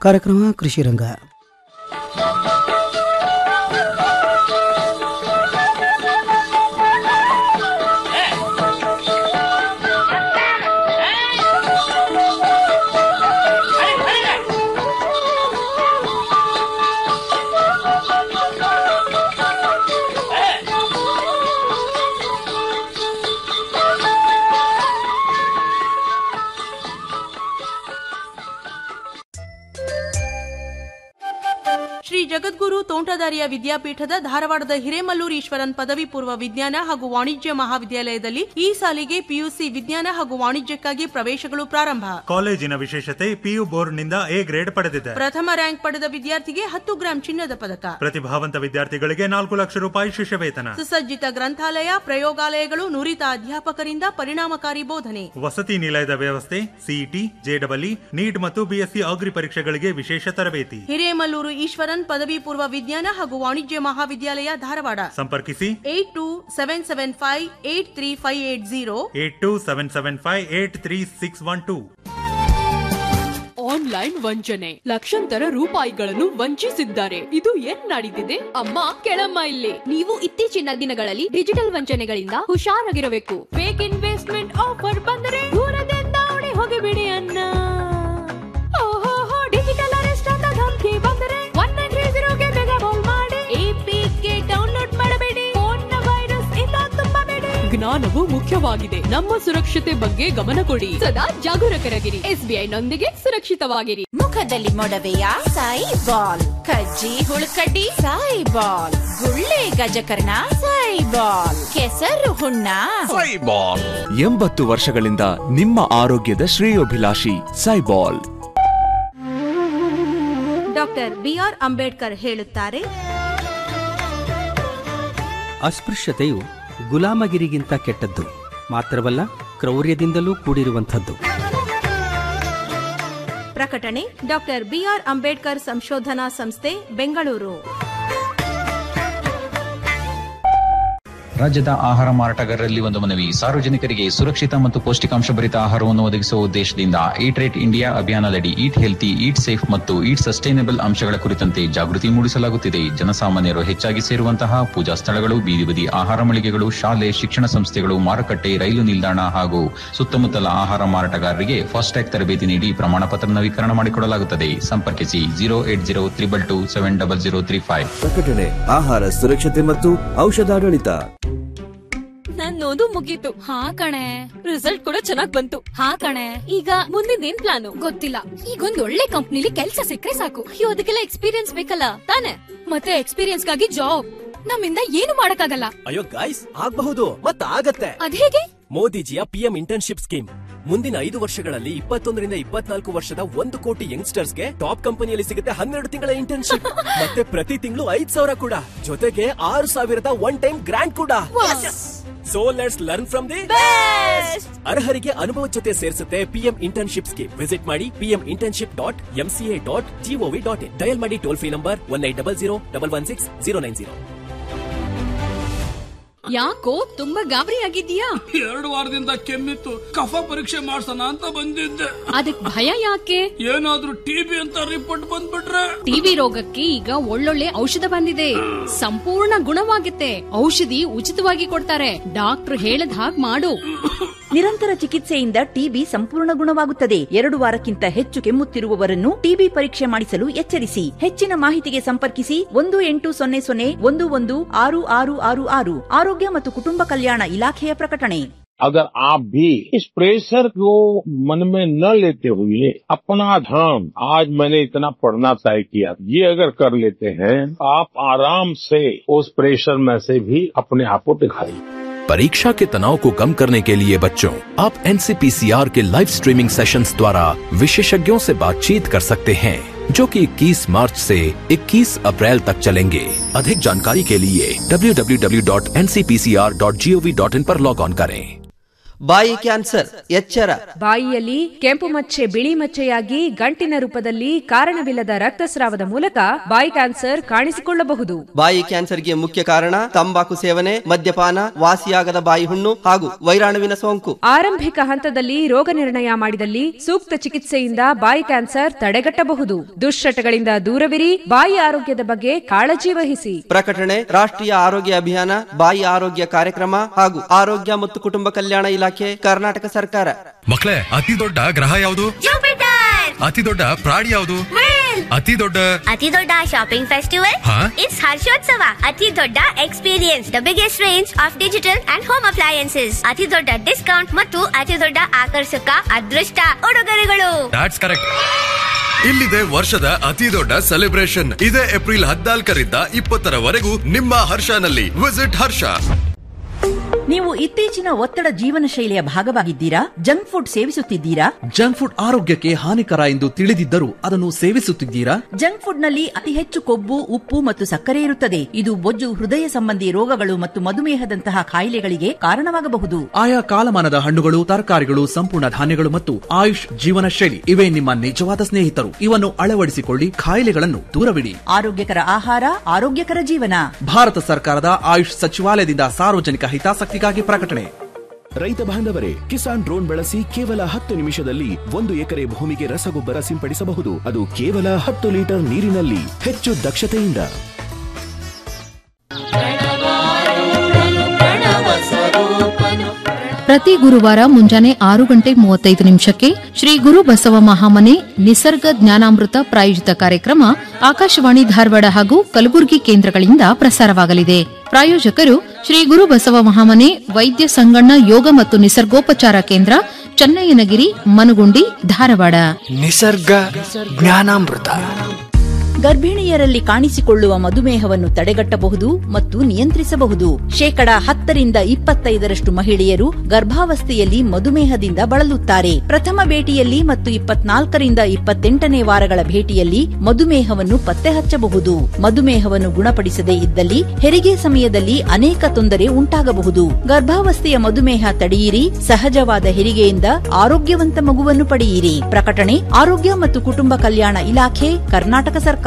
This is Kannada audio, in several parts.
ಕಾರ್ಯಕ್ರಮ ಕೃಷಿ ರಂಗ ಶ್ರೀ ಜಗದ್ಗುರು ತೋಂಟದಾರ್ಯ ವಿದ್ಯಾಪೀಠದ ಧಾರವಾಡದ ಹಿರೇಮಲ್ಲೂರು ಈಶ್ವರನ್ ಪದವಿ ಪೂರ್ವ ವಿಜ್ಞಾನ ಹಾಗೂ ವಾಣಿಜ್ಯ ಮಹಾವಿದ್ಯಾಲಯದಲ್ಲಿ ಈ ಸಾಲಿಗೆ ಪಿಯುಸಿ ವಿಜ್ಞಾನ ಹಾಗೂ ವಾಣಿಜ್ಯಕ್ಕಾಗಿ ಪ್ರವೇಶಗಳು ಪ್ರಾರಂಭ ಕಾಲೇಜಿನ ವಿಶೇಷತೆ ಪಿಯು ಬೋರ್ಡ್ನಿಂದ ಎ ಗ್ರೇಡ್ ಪಡೆದಿದೆ ಪ್ರಥಮ ರ್ಯಾಂಕ್ ಪಡೆದ ವಿದ್ಯಾರ್ಥಿಗೆ ಹತ್ತು ಗ್ರಾಂ ಚಿನ್ನದ ಪದಕ ಪ್ರತಿಭಾವಂತ ವಿದ್ಯಾರ್ಥಿಗಳಿಗೆ ನಾಲ್ಕು ಲಕ್ಷ ರೂಪಾಯಿ ಶಿಷ್ಯವೇತನ ಸುಸಜ್ಜಿತ ಗ್ರಂಥಾಲಯ ಪ್ರಯೋಗಾಲಯಗಳು ನುರಿತ ಅಧ್ಯಾಪಕರಿಂದ ಪರಿಣಾಮಕಾರಿ ಬೋಧನೆ ವಸತಿ ನಿಲಯದ ವ್ಯವಸ್ಥೆ ಸಿಇಟಿ ಜೆಡಬ್ಲ್ಇ ನೀಟ್ ಮತ್ತು ಬಿಎಸ್ಸಿ ಅಗ್ರಿ ಪರೀಕ್ಷೆಗಳಿಗೆ ವಿಶೇಷ ತರಬೇತಿ ಹಿರೇಮಲ್ಲೂರು ಈಶ್ವರನ್ ಪದವಿ ಪೂರ್ವ ವಿಜ್ಞಾನ ಹಾಗೂ ವಾಣಿಜ್ಯ ಮಹಾವಿದ್ಯಾಲಯ ಧಾರವಾಡ ಸಂಪರ್ಕಿಸಿ eight two seven seven five eight three five eight zero eight two seven seven five eight three six one two online ವಂಚನೆ ಲಕ್ಷಾಂತರ ರೂಪಾಯಿಗಳನ್ನು ವಂಚಿಸಿದ್ದಾರೆ ಇದು ಏನ್ ನಡೀತಿದೆ ಅಮ್ಮ ಕೆಳಮ್ಮ ಇಲ್ಲಿ ನೀವು ಇತ್ತೀಚಿನ ದಿನಗಳಲ್ಲಿ ಡಿಜಿಟಲ್ ವಂಚನೆಗಳಿಂದ ಹುಷಾರಾಗಿರಬೇಕು ಫೇಕ್ ಇನ್ವೆಸ್ಟ್ಮೆಂಟ್ ಆಫರ್ ಬಂದರೆ ದೂರದಿಂದ ಓಡಿ ಹೋಗಿಬಿಡಿ ಅನ್ನ ಓಹೋ ಡಿಜಿಟಲ್ ಅರೆಸ್ಟ್ ಅಂತ ಧಮಕಿ ಬಂದರೆ ಒನ್ ನೈನ್ ತ್ರೀ ಜೀರೋಗೆ ಬೇಗ ಕಾಲ್ ಮಾಡಿ ಎಪಿಕೆ ಡೌನ್ಲೋಡ್ ಮಾಡಬೇಡಿ ಫೋನ್ ವೈರಸ್ ಇಂದ ತುಂಬಬೇಡಿ ಜ್ಞಾನವು ಮುಖ್ಯವಾಗಿದೆ ನಮ್ಮ ಸುರಕ್ಷತೆ ಬಗ್ಗೆ ಗಮನ ಕೊಡಿ ಸದಾ ಜಾಗರೂಕರಾಗಿರಿ ಎಸ್ಬಿಐ ನೊಂದಿಗೆ ಸುರಕ್ಷಿತವಾಗಿರಿ ಮುಖದಲ್ಲಿ ಮೊಡವೆಯ ಸಾಯಿ ಬಾಲ್ ಕಜ್ಜಿ ಹುಳುಕಡ್ಡಿ ಸಾಯಿ ಬಾಲ್ ಗುಳ್ಳೆ ಗಜಕರ್ಣ ಸಾಯಿ ಬಾಲ್ ಕೆಸರು ಹುಣ್ಣ ಎಂಬತ್ತು ವರ್ಷಗಳಿಂದ ನಿಮ್ಮ ಆರೋಗ್ಯದ ಶ್ರೇಯೋಭಿಲಾಷಿ ಸೈಬಾಲ್ ಡಾಕ್ಟರ್ ಬಿಆರ್ ಅಂಬೇಡ್ಕರ್ ಹೇಳುತ್ತಾರೆ ಅಸ್ಪೃಶ್ಯತೆಯು ಗುಲಾಮಗಿರಿಗಿಂತ ಕೆಟ್ಟದ್ದು ಮಾತ್ರವಲ್ಲ ಕ್ರೌರ್ಯದಿಂದಲೂ ಕೂಡಿರುವಂಥದ್ದು ಪ್ರಕಟಣೆ ಡಾಕ್ಟರ್ ಬಿಆರ್ ಅಂಬೇಡ್ಕರ್ ಸಂಶೋಧನಾ ಸಂಸ್ಥೆ ಬೆಂಗಳೂರು ರಾಜ್ಯದ ಆಹಾರ ಮಾರಾಟಗಾರರಲ್ಲಿ ಒಂದು ಮನವಿ ಸಾರ್ವಜನಿಕರಿಗೆ ಸುರಕ್ಷಿತ ಮತ್ತು ಪೌಷ್ಟಿಕಾಂಶ ಭರಿತ ಆಹಾರವನ್ನು ಒದಗಿಸುವ ಉದ್ದೇಶದಿಂದ ಈಟ್ ರೇಟ್ ಇಂಡಿಯಾ ಅಭಿಯಾನದಡಿ ಈಟ್ ಹೆಲ್ತಿ ಈಟ್ ಸೇಫ್ ಮತ್ತು ಈಟ್ ಸಸ್ಟೈನಬಲ್ ಅಂಶಗಳ ಕುರಿತಂತೆ ಜಾಗೃತಿ ಮೂಡಿಸಲಾಗುತ್ತಿದೆ ಜನಸಾಮಾನ್ಯರು ಹೆಚ್ಚಾಗಿ ಸೇರುವಂತಹ ಪೂಜಾ ಸ್ಥಳಗಳು ಬೀದಿ ಬದಿ ಆಹಾರ ಮಳಿಗೆಗಳು ಶಾಲೆ ಶಿಕ್ಷಣ ಸಂಸ್ಥೆಗಳು ಮಾರುಕಟ್ಟೆ ರೈಲು ನಿಲ್ದಾಣ ಹಾಗೂ ಸುತ್ತಮುತ್ತಲ ಆಹಾರ ಮಾರಾಟಗಾರರಿಗೆ ಫಾಸ್ಟ್ಯಾಗ್ ತರಬೇತಿ ನೀಡಿ ಪ್ರಮಾಣ ಪತ್ರ ನವೀಕರಣ ಮಾಡಿಕೊಡಲಾಗುತ್ತದೆ ಸಂಪರ್ಕಿಸಿ zero eight zero triple two seven double zero three five ಪ್ರಕಟಣೆ ಆಹಾರ ಸುರಕ್ಷತೆ ಮತ್ತು ಔಷಧಾಡಳಿತ ನನ್ನೋದು ಮುಗೀತು ಹಾ ಕಣೆ ರಿಸಲ್ಟ್ ಕೂಡ ಚೆನ್ನಾಗ್ ಬಂತು ಹಾ ಕಣೆ ಈಗ ಮುಂದಿನ ಏನ್ ಪ್ಲಾನು ಗೊತ್ತಿಲ್ಲ ಈಗ ಒಂದ್ ಒಳ್ಳೆ ಕಂಪ್ನಿಲಿ ಕೆಲ್ಸ ಸಿಕ್ಕರೆ ಸಾಕು ಅಯ್ಯೋ ಅದಕ್ಕೆಲ್ಲ ಎಕ್ಸ್ಪೀರಿಯನ್ಸ್ ಬೇಕಲ್ಲ ತಾನೆ ಮತ್ತೆ ಎಕ್ಸ್ಪೀರಿಯನ್ಸ್ ಗಾಗಿ ಜಾಬ್ ನಮ್ಮಿಂದ ಏನು ಮಾಡಕ್ಕಾಗಲ್ಲ ಅಯ್ಯೋ ಗಾಯ್ಸ್ ಆಗಬಹುದು ಮತ್ತ ಆಗತ್ತೆ ಅದೇಗೆ ಮೋದಿಜಿಯ ಪಿಎಂ ಇಂಟರ್ನ್ಶಿಪ್ ಸ್ಕೀಮ್ ಮುಂದಿನ ಐದು ವರ್ಷಗಳಲ್ಲಿ ಇಪ್ಪತ್ತೊಂದರಿಂದ ಇಪ್ಪತ್ನಾಲ್ಕು ವರ್ಷದ ಒಂದು ಕೋಟಿ ಯಂಗ್ಸ್ಟರ್ಸ್ಗೆ ಟಾಪ್ ಕಂಪನಿಯಲ್ಲಿ ಸಿಗುತ್ತೆ ಹನ್ನೆರಡು ತಿಂಗಳ ಇಂಟರ್ನ್ಶಿಪ್ ಮತ್ತೆ ಪ್ರತಿ ತಿಂಗಳು ಐದ್ ಸಾವಿರ ಕೂಡ ಜೊತೆಗೆ ಆರು ಸಾವಿರದ ಒನ್ ಟೈಮ್ ಗ್ರಾಂಟ್ ಕೂಡ so let's learn from the ಅರ್ಹರಿಗೆ ಅನುಭವ ಜೊತೆ ಸೇರಿಸುತ್ತೆ ಪಿಎಂ ಇಂಟರ್ನ್ಶಿಪ್ ಸ್ಕೀಮ್ ವಿಸಿಟ್ ಮಾಡಿ PM internship dot MCA dot GOV dot in dial ಮಾಡಿ toll free number one eight double zero double one six zero nine zero ಯಾಕೋ ತುಂಬಾ ಗಾಬರಿ ಆಗಿದ್ಯಾ ಎರಡು ವಾರದಿಂದ ಕೆಮ್ಮಿತ್ತು ಕಫ ಪರೀಕ್ಷೆ ಮಾಡ್ಸೋಣ ಅಂತ ಬಂದಿದ್ದೆ ಅದಕ್ ಭಯ ಯಾಕೆ ಏನಾದ್ರೂ ಟಿಬಿ ಅಂತ ರಿಪೋರ್ಟ್ ಬಂದ್ಬಿಟ್ರೆ ಟಿಬಿ ರೋಗಕ್ಕೆ ಈಗ ಒಳ್ಳೊಳ್ಳೆ ಔಷಧ ಬಂದಿದೆ ಸಂಪೂರ್ಣ ಗುಣವಾಗುತ್ತೆ ಔಷಧಿ ಉಚಿತವಾಗಿ ಕೊಡ್ತಾರೆ ಡಾಕ್ಟರ್ ಹೇಳದ್ ಹಾಗ್ ಮಾಡು ನಿರಂತರ ಚಿಕಿತ್ಸೆಯಿಂದ ಟಿಬಿ ಸಂಪೂರ್ಣ ಗುಣವಾಗುತ್ತದೆ ಎರಡು ವಾರಕ್ಕಿಂತ ಹೆಚ್ಚು ಕೆಮ್ಮುತ್ತಿರುವವರನ್ನು ಟಿಬಿ ಪರೀಕ್ಷೆ ಮಾಡಿಸಲು ಎಚ್ಚರಿಸಿ ಹೆಚ್ಚಿನ ಮಾಹಿತಿಗೆ ಸಂಪರ್ಕಿಸಿ ಒಂದು ಎಂಟು ಸೊನ್ನೆ ಸೊನ್ನೆ ಒಂದು ಒಂದು ಆರು ಆರು ಆರು ಆರು ಆರೋಗ್ಯ ಮತ್ತು ಕುಟುಂಬ ಕಲ್ಯಾಣ ಇಲಾಖೆಯ ಪ್ರಕಟಣೆ अगर आप भी इस प्रेशर को मन में न लेते हुए अपना ध्यान आज मैंने इतना पढ़ना तय किया ये अगर कर लेते हैं आप आराम से उस प्रेशर में से भी अपने आप को दिखाइए परीक्षा के तनाव को कम करने के लिए बच्चों आप एनसीपीसीआर के लाइव स्ट्रीमिंग सेशंस द्वारा विशेषज्ञों से बातचीत कर सकते हैं जो कि 21 मार्च से 21 अप्रैल तक चलेंगे अधिक जानकारी के लिए www.ncpcr.gov.in पर लॉग ऑन करें ಬಾಯಿ ಕ್ಯಾನ್ಸರ್ ಎಚ್ಚರ ಬಾಯಿಯಲ್ಲಿ ಕೆಂಪು ಮಚ್ಚೆ ಬಿಳಿ ಮಚ್ಚೆಯಾಗಿ ಗಂಟಿನ ರೂಪದಲ್ಲಿ ಕಾರಣವಿಲ್ಲದ ರಕ್ತಸ್ರಾವದ ಮೂಲಕ ಬಾಯಿ ಕ್ಯಾನ್ಸರ್ ಕಾಣಿಸಿಕೊಳ್ಳಬಹುದು ಬಾಯಿ ಕ್ಯಾನ್ಸರ್ಗೆ ಮುಖ್ಯ ಕಾರಣ ತಂಬಾಕು ಸೇವನೆ ಮದ್ಯಪಾನ ವಾಸಿಯಾಗದ ಬಾಯಿ ಹುಣ್ಣು ಹಾಗೂ ವೈರಾಣುವಿನ ಸೋಂಕು ಆರಂಭಿಕ ಹಂತದಲ್ಲಿ ರೋಗ ನಿರ್ಣಯ ಮಾಡಿದಲ್ಲಿ ಸೂಕ್ತ ಚಿಕಿತ್ಸೆಯಿಂದ ಬಾಯಿ ಕ್ಯಾನ್ಸರ್ ತಡೆಗಟ್ಟಬಹುದು ದುಶ್ಚಟಗಳಿಂದ ದೂರವಿರಿ ಬಾಯಿ ಆರೋಗ್ಯದ ಬಗ್ಗೆ ಕಾಳಜಿ ವಹಿಸಿ ಪ್ರಕಟಣೆ ರಾಷ್ಟ್ರೀಯ ಆರೋಗ್ಯ ಅಭಿಯಾನ ಬಾಯಿ ಆರೋಗ್ಯ ಕಾರ್ಯಕ್ರಮ ಹಾಗೂ ಆರೋಗ್ಯ ಮತ್ತು ಕುಟುಂಬ ಕಲ್ಯಾಣ ಇಲಾಖೆ ಕರ್ನಾಟಕ ಸರ್ಕಾರ ಮಕ್ಕಳೇ ಅತಿ ದೊಡ್ಡ ಗ್ರಹ ಯಾವುದು ಅತಿ ದೊಡ್ಡ ಪ್ರಾಣಿ ಯಾವುದು ಅತಿ ದೊಡ್ಡ ಅತಿ ದೊಡ್ಡ ಶಾಪಿಂಗ್ ಫೆಸ್ಟಿವಲ್ ಹಾ? ಇಟ್ಸ್ ಹರ್ಷೋತ್ಸವ ಅತಿ ದೊಡ್ಡ experience the biggest range of digital and home appliances ಅತಿ ದೊಡ್ಡ ಡಿಸ್ಕೌಂಟ್ ಮತ್ತು ಅತಿ ದೊಡ್ಡ ಆಕರ್ಷಕ ಅದೃಷ್ಟ ಉಡುಗೊರೆಗಳು ದಾಟ್ಸ್ ಕರೆಕ್ಟ್ ಇಲ್ಲಿದೆ ವರ್ಷದ ಅತಿ ದೊಡ್ಡ ಸೆಲೆಬ್ರೇಷನ್ ಇದೇ ಏಪ್ರಿಲ್ ಹದಿನಾಲ್ಕರಿಂದ ಇಪ್ಪತ್ತರವರೆಗೂ ನಿಮ್ಮ ಹರ್ಷನಲ್ಲಿ ವಿಸಿಟ್ ಹರ್ಷ ನೀವು ಇತ್ತೀಚಿನ ಒತ್ತಡ ಜೀವನ ಶೈಲಿಯ ಭಾಗವಾಗಿದ್ದೀರಾ ಜಂಕ್ ಫುಡ್ ಸೇವಿಸುತ್ತಿದ್ದೀರಾ ಜಂಕ್ ಫುಡ್ ಆರೋಗ್ಯಕ್ಕೆ ಹಾನಿಕರ ಎಂದು ತಿಳಿದಿದ್ದರೂ ಅದನ್ನು ಸೇವಿಸುತ್ತಿದ್ದೀರಾ ಜಂಕ್ ಫುಡ್ ನಲ್ಲಿ ಅತಿ ಹೆಚ್ಚು ಕೊಬ್ಬು ಉಪ್ಪು ಮತ್ತು ಸಕ್ಕರೆ ಇರುತ್ತದೆ ಇದು ಬೊಜ್ಜು ಹೃದಯ ಸಂಬಂಧಿ ರೋಗಗಳು ಮತ್ತು ಮಧುಮೇಹದಂತಹ ಕಾಯಿಲೆಗಳಿಗೆ ಕಾರಣವಾಗಬಹುದು ಆಯಾ ಕಾಲಮಾನದ ಹಣ್ಣುಗಳು ತರಕಾರಿಗಳು ಸಂಪೂರ್ಣ ಧಾನ್ಯಗಳು ಮತ್ತು ಆಯುಷ್ ಜೀವನ ಶೈಲಿ ಇವೇ ನಿಮ್ಮ ನಿಜವಾದ ಸ್ನೇಹಿತರು ಇವನ್ನು ಅಳವಡಿಸಿಕೊಳ್ಳಿ ಕಾಯಿಲೆಗಳನ್ನು ದೂರವಿಡಿ ಆರೋಗ್ಯಕರ ಆಹಾರ ಆರೋಗ್ಯಕರ ಜೀವನ ಭಾರತ ಸರ್ಕಾರದ ಆಯುಷ್ ಸಚಿವಾಲಯದಿಂದ ಸಾರ್ವಜನಿಕ ಹಿತಾಸಕ್ತಿಗಾಗಿ ಪ್ರಕಟಣೆ ರೈತ ಬಾಂಧವರೇ ಕಿಸಾನ್ ಡ್ರೋನ್ ಬಳಸಿ ಕೇವಲ ಹತ್ತು ನಿಮಿಷದಲ್ಲಿ ಒಂದು ಎಕರೆ ಭೂಮಿಗೆ ರಸಗೊಬ್ಬರ ಸಿಂಪಡಿಸಬಹುದು ಅದು ಕೇವಲ ಹತ್ತು ಲೀಟರ್ ನೀರಿನಲ್ಲಿ ಹೆಚ್ಚು ದಕ್ಷತೆಯಿಂದ ಪ್ರತಿ ಗುರುವಾರ ಮುಂಜಾನೆ ಆರು ಗಂಟೆ ಮೂವತ್ತೈದು ನಿಮಿಷಕ್ಕೆ ಶ್ರೀ ಗುರು ಬಸವ ಮಹಾಮನೆ ನಿಸರ್ಗ ಜ್ಞಾನಾಮೃತ ಪ್ರಾಯೋಜಿತ ಕಾರ್ಯಕ್ರಮ ಆಕಾಶವಾಣಿ ಧಾರವಾಡ ಹಾಗೂ ಕಲಬುರಗಿ ಕೇಂದ್ರಗಳಿಂದ ಪ್ರಸಾರವಾಗಲಿದೆ ಪ್ರಾಯೋಜಕರು ಶ್ರೀ ಗುರು ಬಸವ ಮಹಾಮನೆ ವೈದ್ಯ ಸಂಗಣ್ಣ ಯೋಗ ಮತ್ತು ನಿಸರ್ಗೋಪಚಾರ ಕೇಂದ್ರ ಚನ್ನಯ್ಯನಗಿರಿ ಮನುಗುಂಡಿ ಧಾರವಾಡ ನಿಸರ್ಗ ಜ್ಞಾನಾಮೃತ ಗರ್ಭಿಣಿಯರಲ್ಲಿ ಕಾಣಿಸಿಕೊಳ್ಳುವ ಮಧುಮೇಹವನ್ನು ತಡೆಗಟ್ಟಬಹುದು ಮತ್ತು ನಿಯಂತ್ರಿಸಬಹುದು ಶೇಕಡ ಹತ್ತರಿಂದ ಇಪ್ಪತ್ತೈದರಷ್ಟು ಮಹಿಳೆಯರು ಗರ್ಭಾವಸ್ಥೆಯಲ್ಲಿ ಮಧುಮೇಹದಿಂದ ಬಳಲುತ್ತಾರೆ ಪ್ರಥಮ ಭೇಟಿಯಲ್ಲಿ ಮತ್ತು ಇಪ್ಪತ್ನಾಲ್ಕರಿಂದ ಇಪ್ಪತ್ತೆಂಟನೇ ವಾರಗಳ ಭೇಟಿಯಲ್ಲಿ ಮಧುಮೇಹವನ್ನು ಪತ್ತೆ ಹಚ್ಚಬಹುದು ಮಧುಮೇಹವನ್ನು ಗುಣಪಡಿಸದೇ ಇದ್ದಲ್ಲಿ ಹೆರಿಗೆ ಸಮಯದಲ್ಲಿ ಅನೇಕ ತೊಂದರೆ ಉಂಟಾಗಬಹುದು ಗರ್ಭಾವಸ್ಥೆಯ ಮಧುಮೇಹ ತಡೆಯಿರಿ ಸಹಜವಾದ ಹೆರಿಗೆಯಿಂದ ಆರೋಗ್ಯವಂತ ಮಗುವನ್ನು ಪಡೆಯಿರಿ ಪ್ರಕಟಣೆ ಆರೋಗ್ಯ ಮತ್ತು ಕುಟುಂಬ ಕಲ್ಯಾಣ ಇಲಾಖೆ ಕರ್ನಾಟಕ ಸರ್ಕಾರ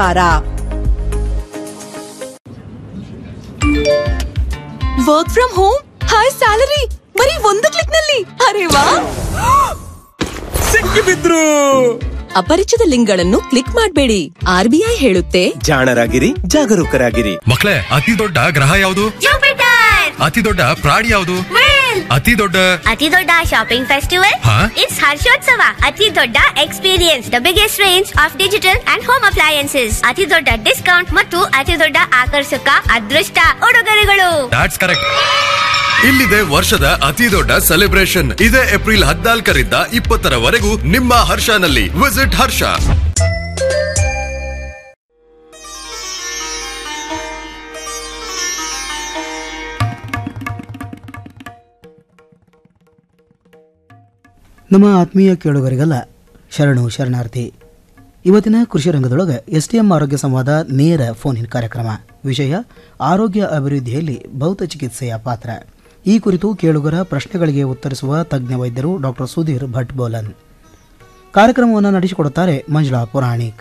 work from home high salary ಬರೀ ಒಂದು ಕ್ಲಿಕ್ ನಲ್ಲಿ ಅರೆ ವಾ ಸಿಕ್ಕಿಬಿದ್ರು ಅಪರಿಚಿತ ಲಿಂಕ್ಗಳನ್ನು ಕ್ಲಿಕ್ ಮಾಡಬೇಡಿ ಆರ್ಬಿಐ ಹೇಳುತ್ತೆ ಜಾಣರಾಗಿರಿ ಜಾಗರೂಕರಾಗಿರಿ ಮಕ್ಕಳೇ ಅತಿ ದೊಡ್ಡ ಗ್ರಹ ಯಾವುದು ಅತಿ ದೊಡ್ಡ ಪ್ರಾಣಿ ಯಾವುದು ಅತಿ ದೊಡ್ಡ ಅತಿ ದೊಡ್ಡ ಶಾಪಿಂಗ್ ಫೆಸ್ಟಿವಲ್ ಹಾ? ಇಟ್ಸ್ ಹರ್ಷೋತ್ಸವ ಅತಿ ದೊಡ್ಡ experience the biggest range of digital and home appliances ಅತಿ ದೊಡ್ಡ ಡಿಸ್ಕೌಂಟ್ ಮತ್ತು ಅತಿ ದೊಡ್ಡ ಆಕರ್ಷಕ ಅದೃಷ್ಟ ಉಡುಗೊರೆಗಳು ದಾಟ್ಸ್ ಕರೆಕ್ಟ್ ಇಲ್ಲಿದೆ ವರ್ಷದ ಅತಿ ದೊಡ್ಡ ಸೆಲೆಬ್ರೇಷನ್ ಇದೇ ಏಪ್ರಿಲ್ ಹದಿನಾಲ್ಕರಿಂದ ಇಪ್ಪತ್ತರವರೆಗೂ ನಿಮ್ಮ ಹರ್ಷನಲ್ಲಿ ವಿಸಿಟ್ ಹರ್ಷ ನಮ್ಮ ಆತ್ಮೀಯ ಕೇಳುಗರಿಗೆಲ್ಲ ಶರಣು ಶರಣಾರ್ಥಿ ಇವತ್ತಿನ ಕೃಷಿ ರಂಗದೊಳಗೆ ಎಸ್ ಟಿ ಎಂ ಆರೋಗ್ಯ ಸಂವಾದ ನೇರ ಫೋನ್ ಇನ್ ಕಾರ್ಯಕ್ರಮ ವಿಷಯ ಆರೋಗ್ಯ ಅಭಿವೃದ್ಧಿಯಲ್ಲಿ ಭೌತ ಚಿಕಿತ್ಸೆಯ ಪಾತ್ರ ಈ ಕುರಿತು ಕೇಳುಗರ ಪ್ರಶ್ನೆಗಳಿಗೆ ಉತ್ತರಿಸುವ ತಜ್ಞ ವೈದ್ಯರು ಡಾಕ್ಟರ್ ಸುಧೀರ್ ಭಟ್ ಬೋಲನ್ ಕಾರ್ಯಕ್ರಮವನ್ನು ನಡೆಸಿಕೊಡುತ್ತಾರೆ ಮಂಜುಳಾ ಪುರಾಣಿಕ್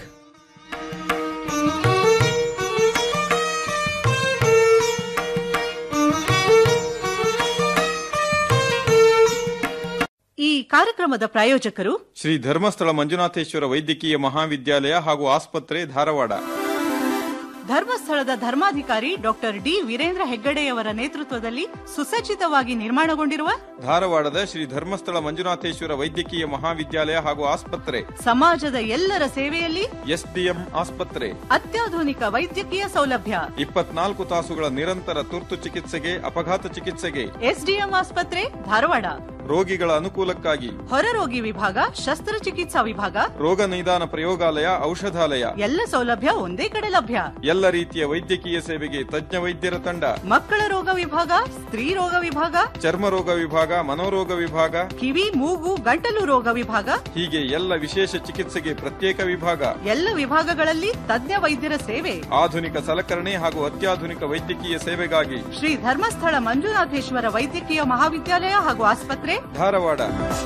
ಈ ಕಾರ್ಯಕ್ರಮದ ಪ್ರಾಯೋಜಕರು ಶ್ರೀ ಧರ್ಮಸ್ಥಳ ಮಂಜುನಾಥೇಶ್ವರ ವೈದ್ಯಕೀಯ ಮಹಾವಿದ್ಯಾಲಯ ಹಾಗೂ ಆಸ್ಪತ್ರೆ ಧಾರವಾಡ ಧರ್ಮಸ್ಥಳದ ಧರ್ಮಾಧಿಕಾರಿ ಡಾಕ್ಟರ್ ಡಿ ವೀರೇಂದ್ರ ಹೆಗ್ಗಡೆಯವರ ನೇತೃತ್ವದಲ್ಲಿ ಸುಸಜ್ಜಿತವಾಗಿ ನಿರ್ಮಾಣಗೊಂಡಿರುವ ಧಾರವಾಡದ ಶ್ರೀ ಧರ್ಮಸ್ಥಳ ಮಂಜುನಾಥೇಶ್ವರ ವೈದ್ಯಕೀಯ ಮಹಾವಿದ್ಯಾಲಯ ಹಾಗೂ ಆಸ್ಪತ್ರೆ ಸಮಾಜದ ಎಲ್ಲರ ಸೇವೆಯಲ್ಲಿ ಎಸ್ಡಿಎಂ ಆಸ್ಪತ್ರೆ ಅತ್ಯಾಧುನಿಕ ವೈದ್ಯಕೀಯ ಸೌಲಭ್ಯ ಇಪ್ಪತ್ನಾಲ್ಕು ತಾಸುಗಳ ನಿರಂತರ ತುರ್ತು ಚಿಕಿತ್ಸೆಗೆ ಅಪಘಾತ ಚಿಕಿತ್ಸೆಗೆ ಎಸ್ಡಿಎಂ ಆಸ್ಪತ್ರೆ ಧಾರವಾಡ ರೋಗಿಗಳ ಅನುಕೂಲಕ್ಕಾಗಿ ಹೊರರೋಗಿ ವಿಭಾಗ ಶಸ್ತ್ರಚಿಕಿತ್ಸಾ ವಿಭಾಗ ರೋಗ ನಿದಾನ ಪ್ರಯೋಗಾಲಯ ಔಷಧಾಲಯ ಎಲ್ಲ ಸೌಲಭ್ಯ ಒಂದೇ ಕಡೆ ಲಭ್ಯ ಎಲ್ಲ ರೀತಿಯ ವೈದ್ಯಕೀಯ ಸೇವೆಗೆ ತಜ್ಞ ವೈದ್ಯರ ತಂಡ ಮಕ್ಕಳ ರೋಗ ವಿಭಾಗ ಸ್ತ್ರೀ ರೋಗ ವಿಭಾಗ ಚರ್ಮ ರೋಗ ವಿಭಾಗ ಮನೋರೋಗ ವಿಭಾಗ ಕಿವಿ ಮೂಗು ಗಂಟಲು ರೋಗ ವಿಭಾಗ ಹೀಗೆ ಎಲ್ಲ ವಿಶೇಷ ಚಿಕಿತ್ಸೆಗೆ ಪ್ರತ್ಯೇಕ ವಿಭಾಗ ಎಲ್ಲ ವಿಭಾಗಗಳಲ್ಲಿ ತಜ್ಞ ವೈದ್ಯರ ಸೇವೆ ಆಧುನಿಕ ಸಲಕರಣೆ ಹಾಗೂ ಅತ್ಯಾಧುನಿಕ ವೈದ್ಯಕೀಯ ಸೇವೆಗಾಗಿ ಶ್ರೀ ಧರ್ಮಸ್ಥಳ ಮಂಜುನಾಥೇಶ್ವರ ವೈದ್ಯಕೀಯ ಮಹಾವಿದ್ಯಾಲಯ ಹಾಗೂ ಆಸ್ಪತ್ರೆ ಆಸ್ಪತ್ರೆ ಧಾರವಾಡ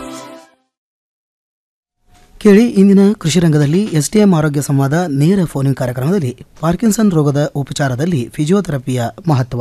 ಕೇಳಿ ಇಂದಿನ ಕೃಷಿ ರಂಗದಲ್ಲಿ ಎಸ್ಟಿಎಂ ಆರೋಗ್ಯ ಸಂವಾದ ನೇರ ಫೋನ್ ಕಾರ್ಯಕ್ರಮದಲ್ಲಿ ಪಾರ್ಕಿನ್ಸನ್ ರೋಗದ ಉಪಚಾರದಲ್ಲಿ ಫಿಸಿಯೋಥೆರಪಿಯ ಮಹತ್ವ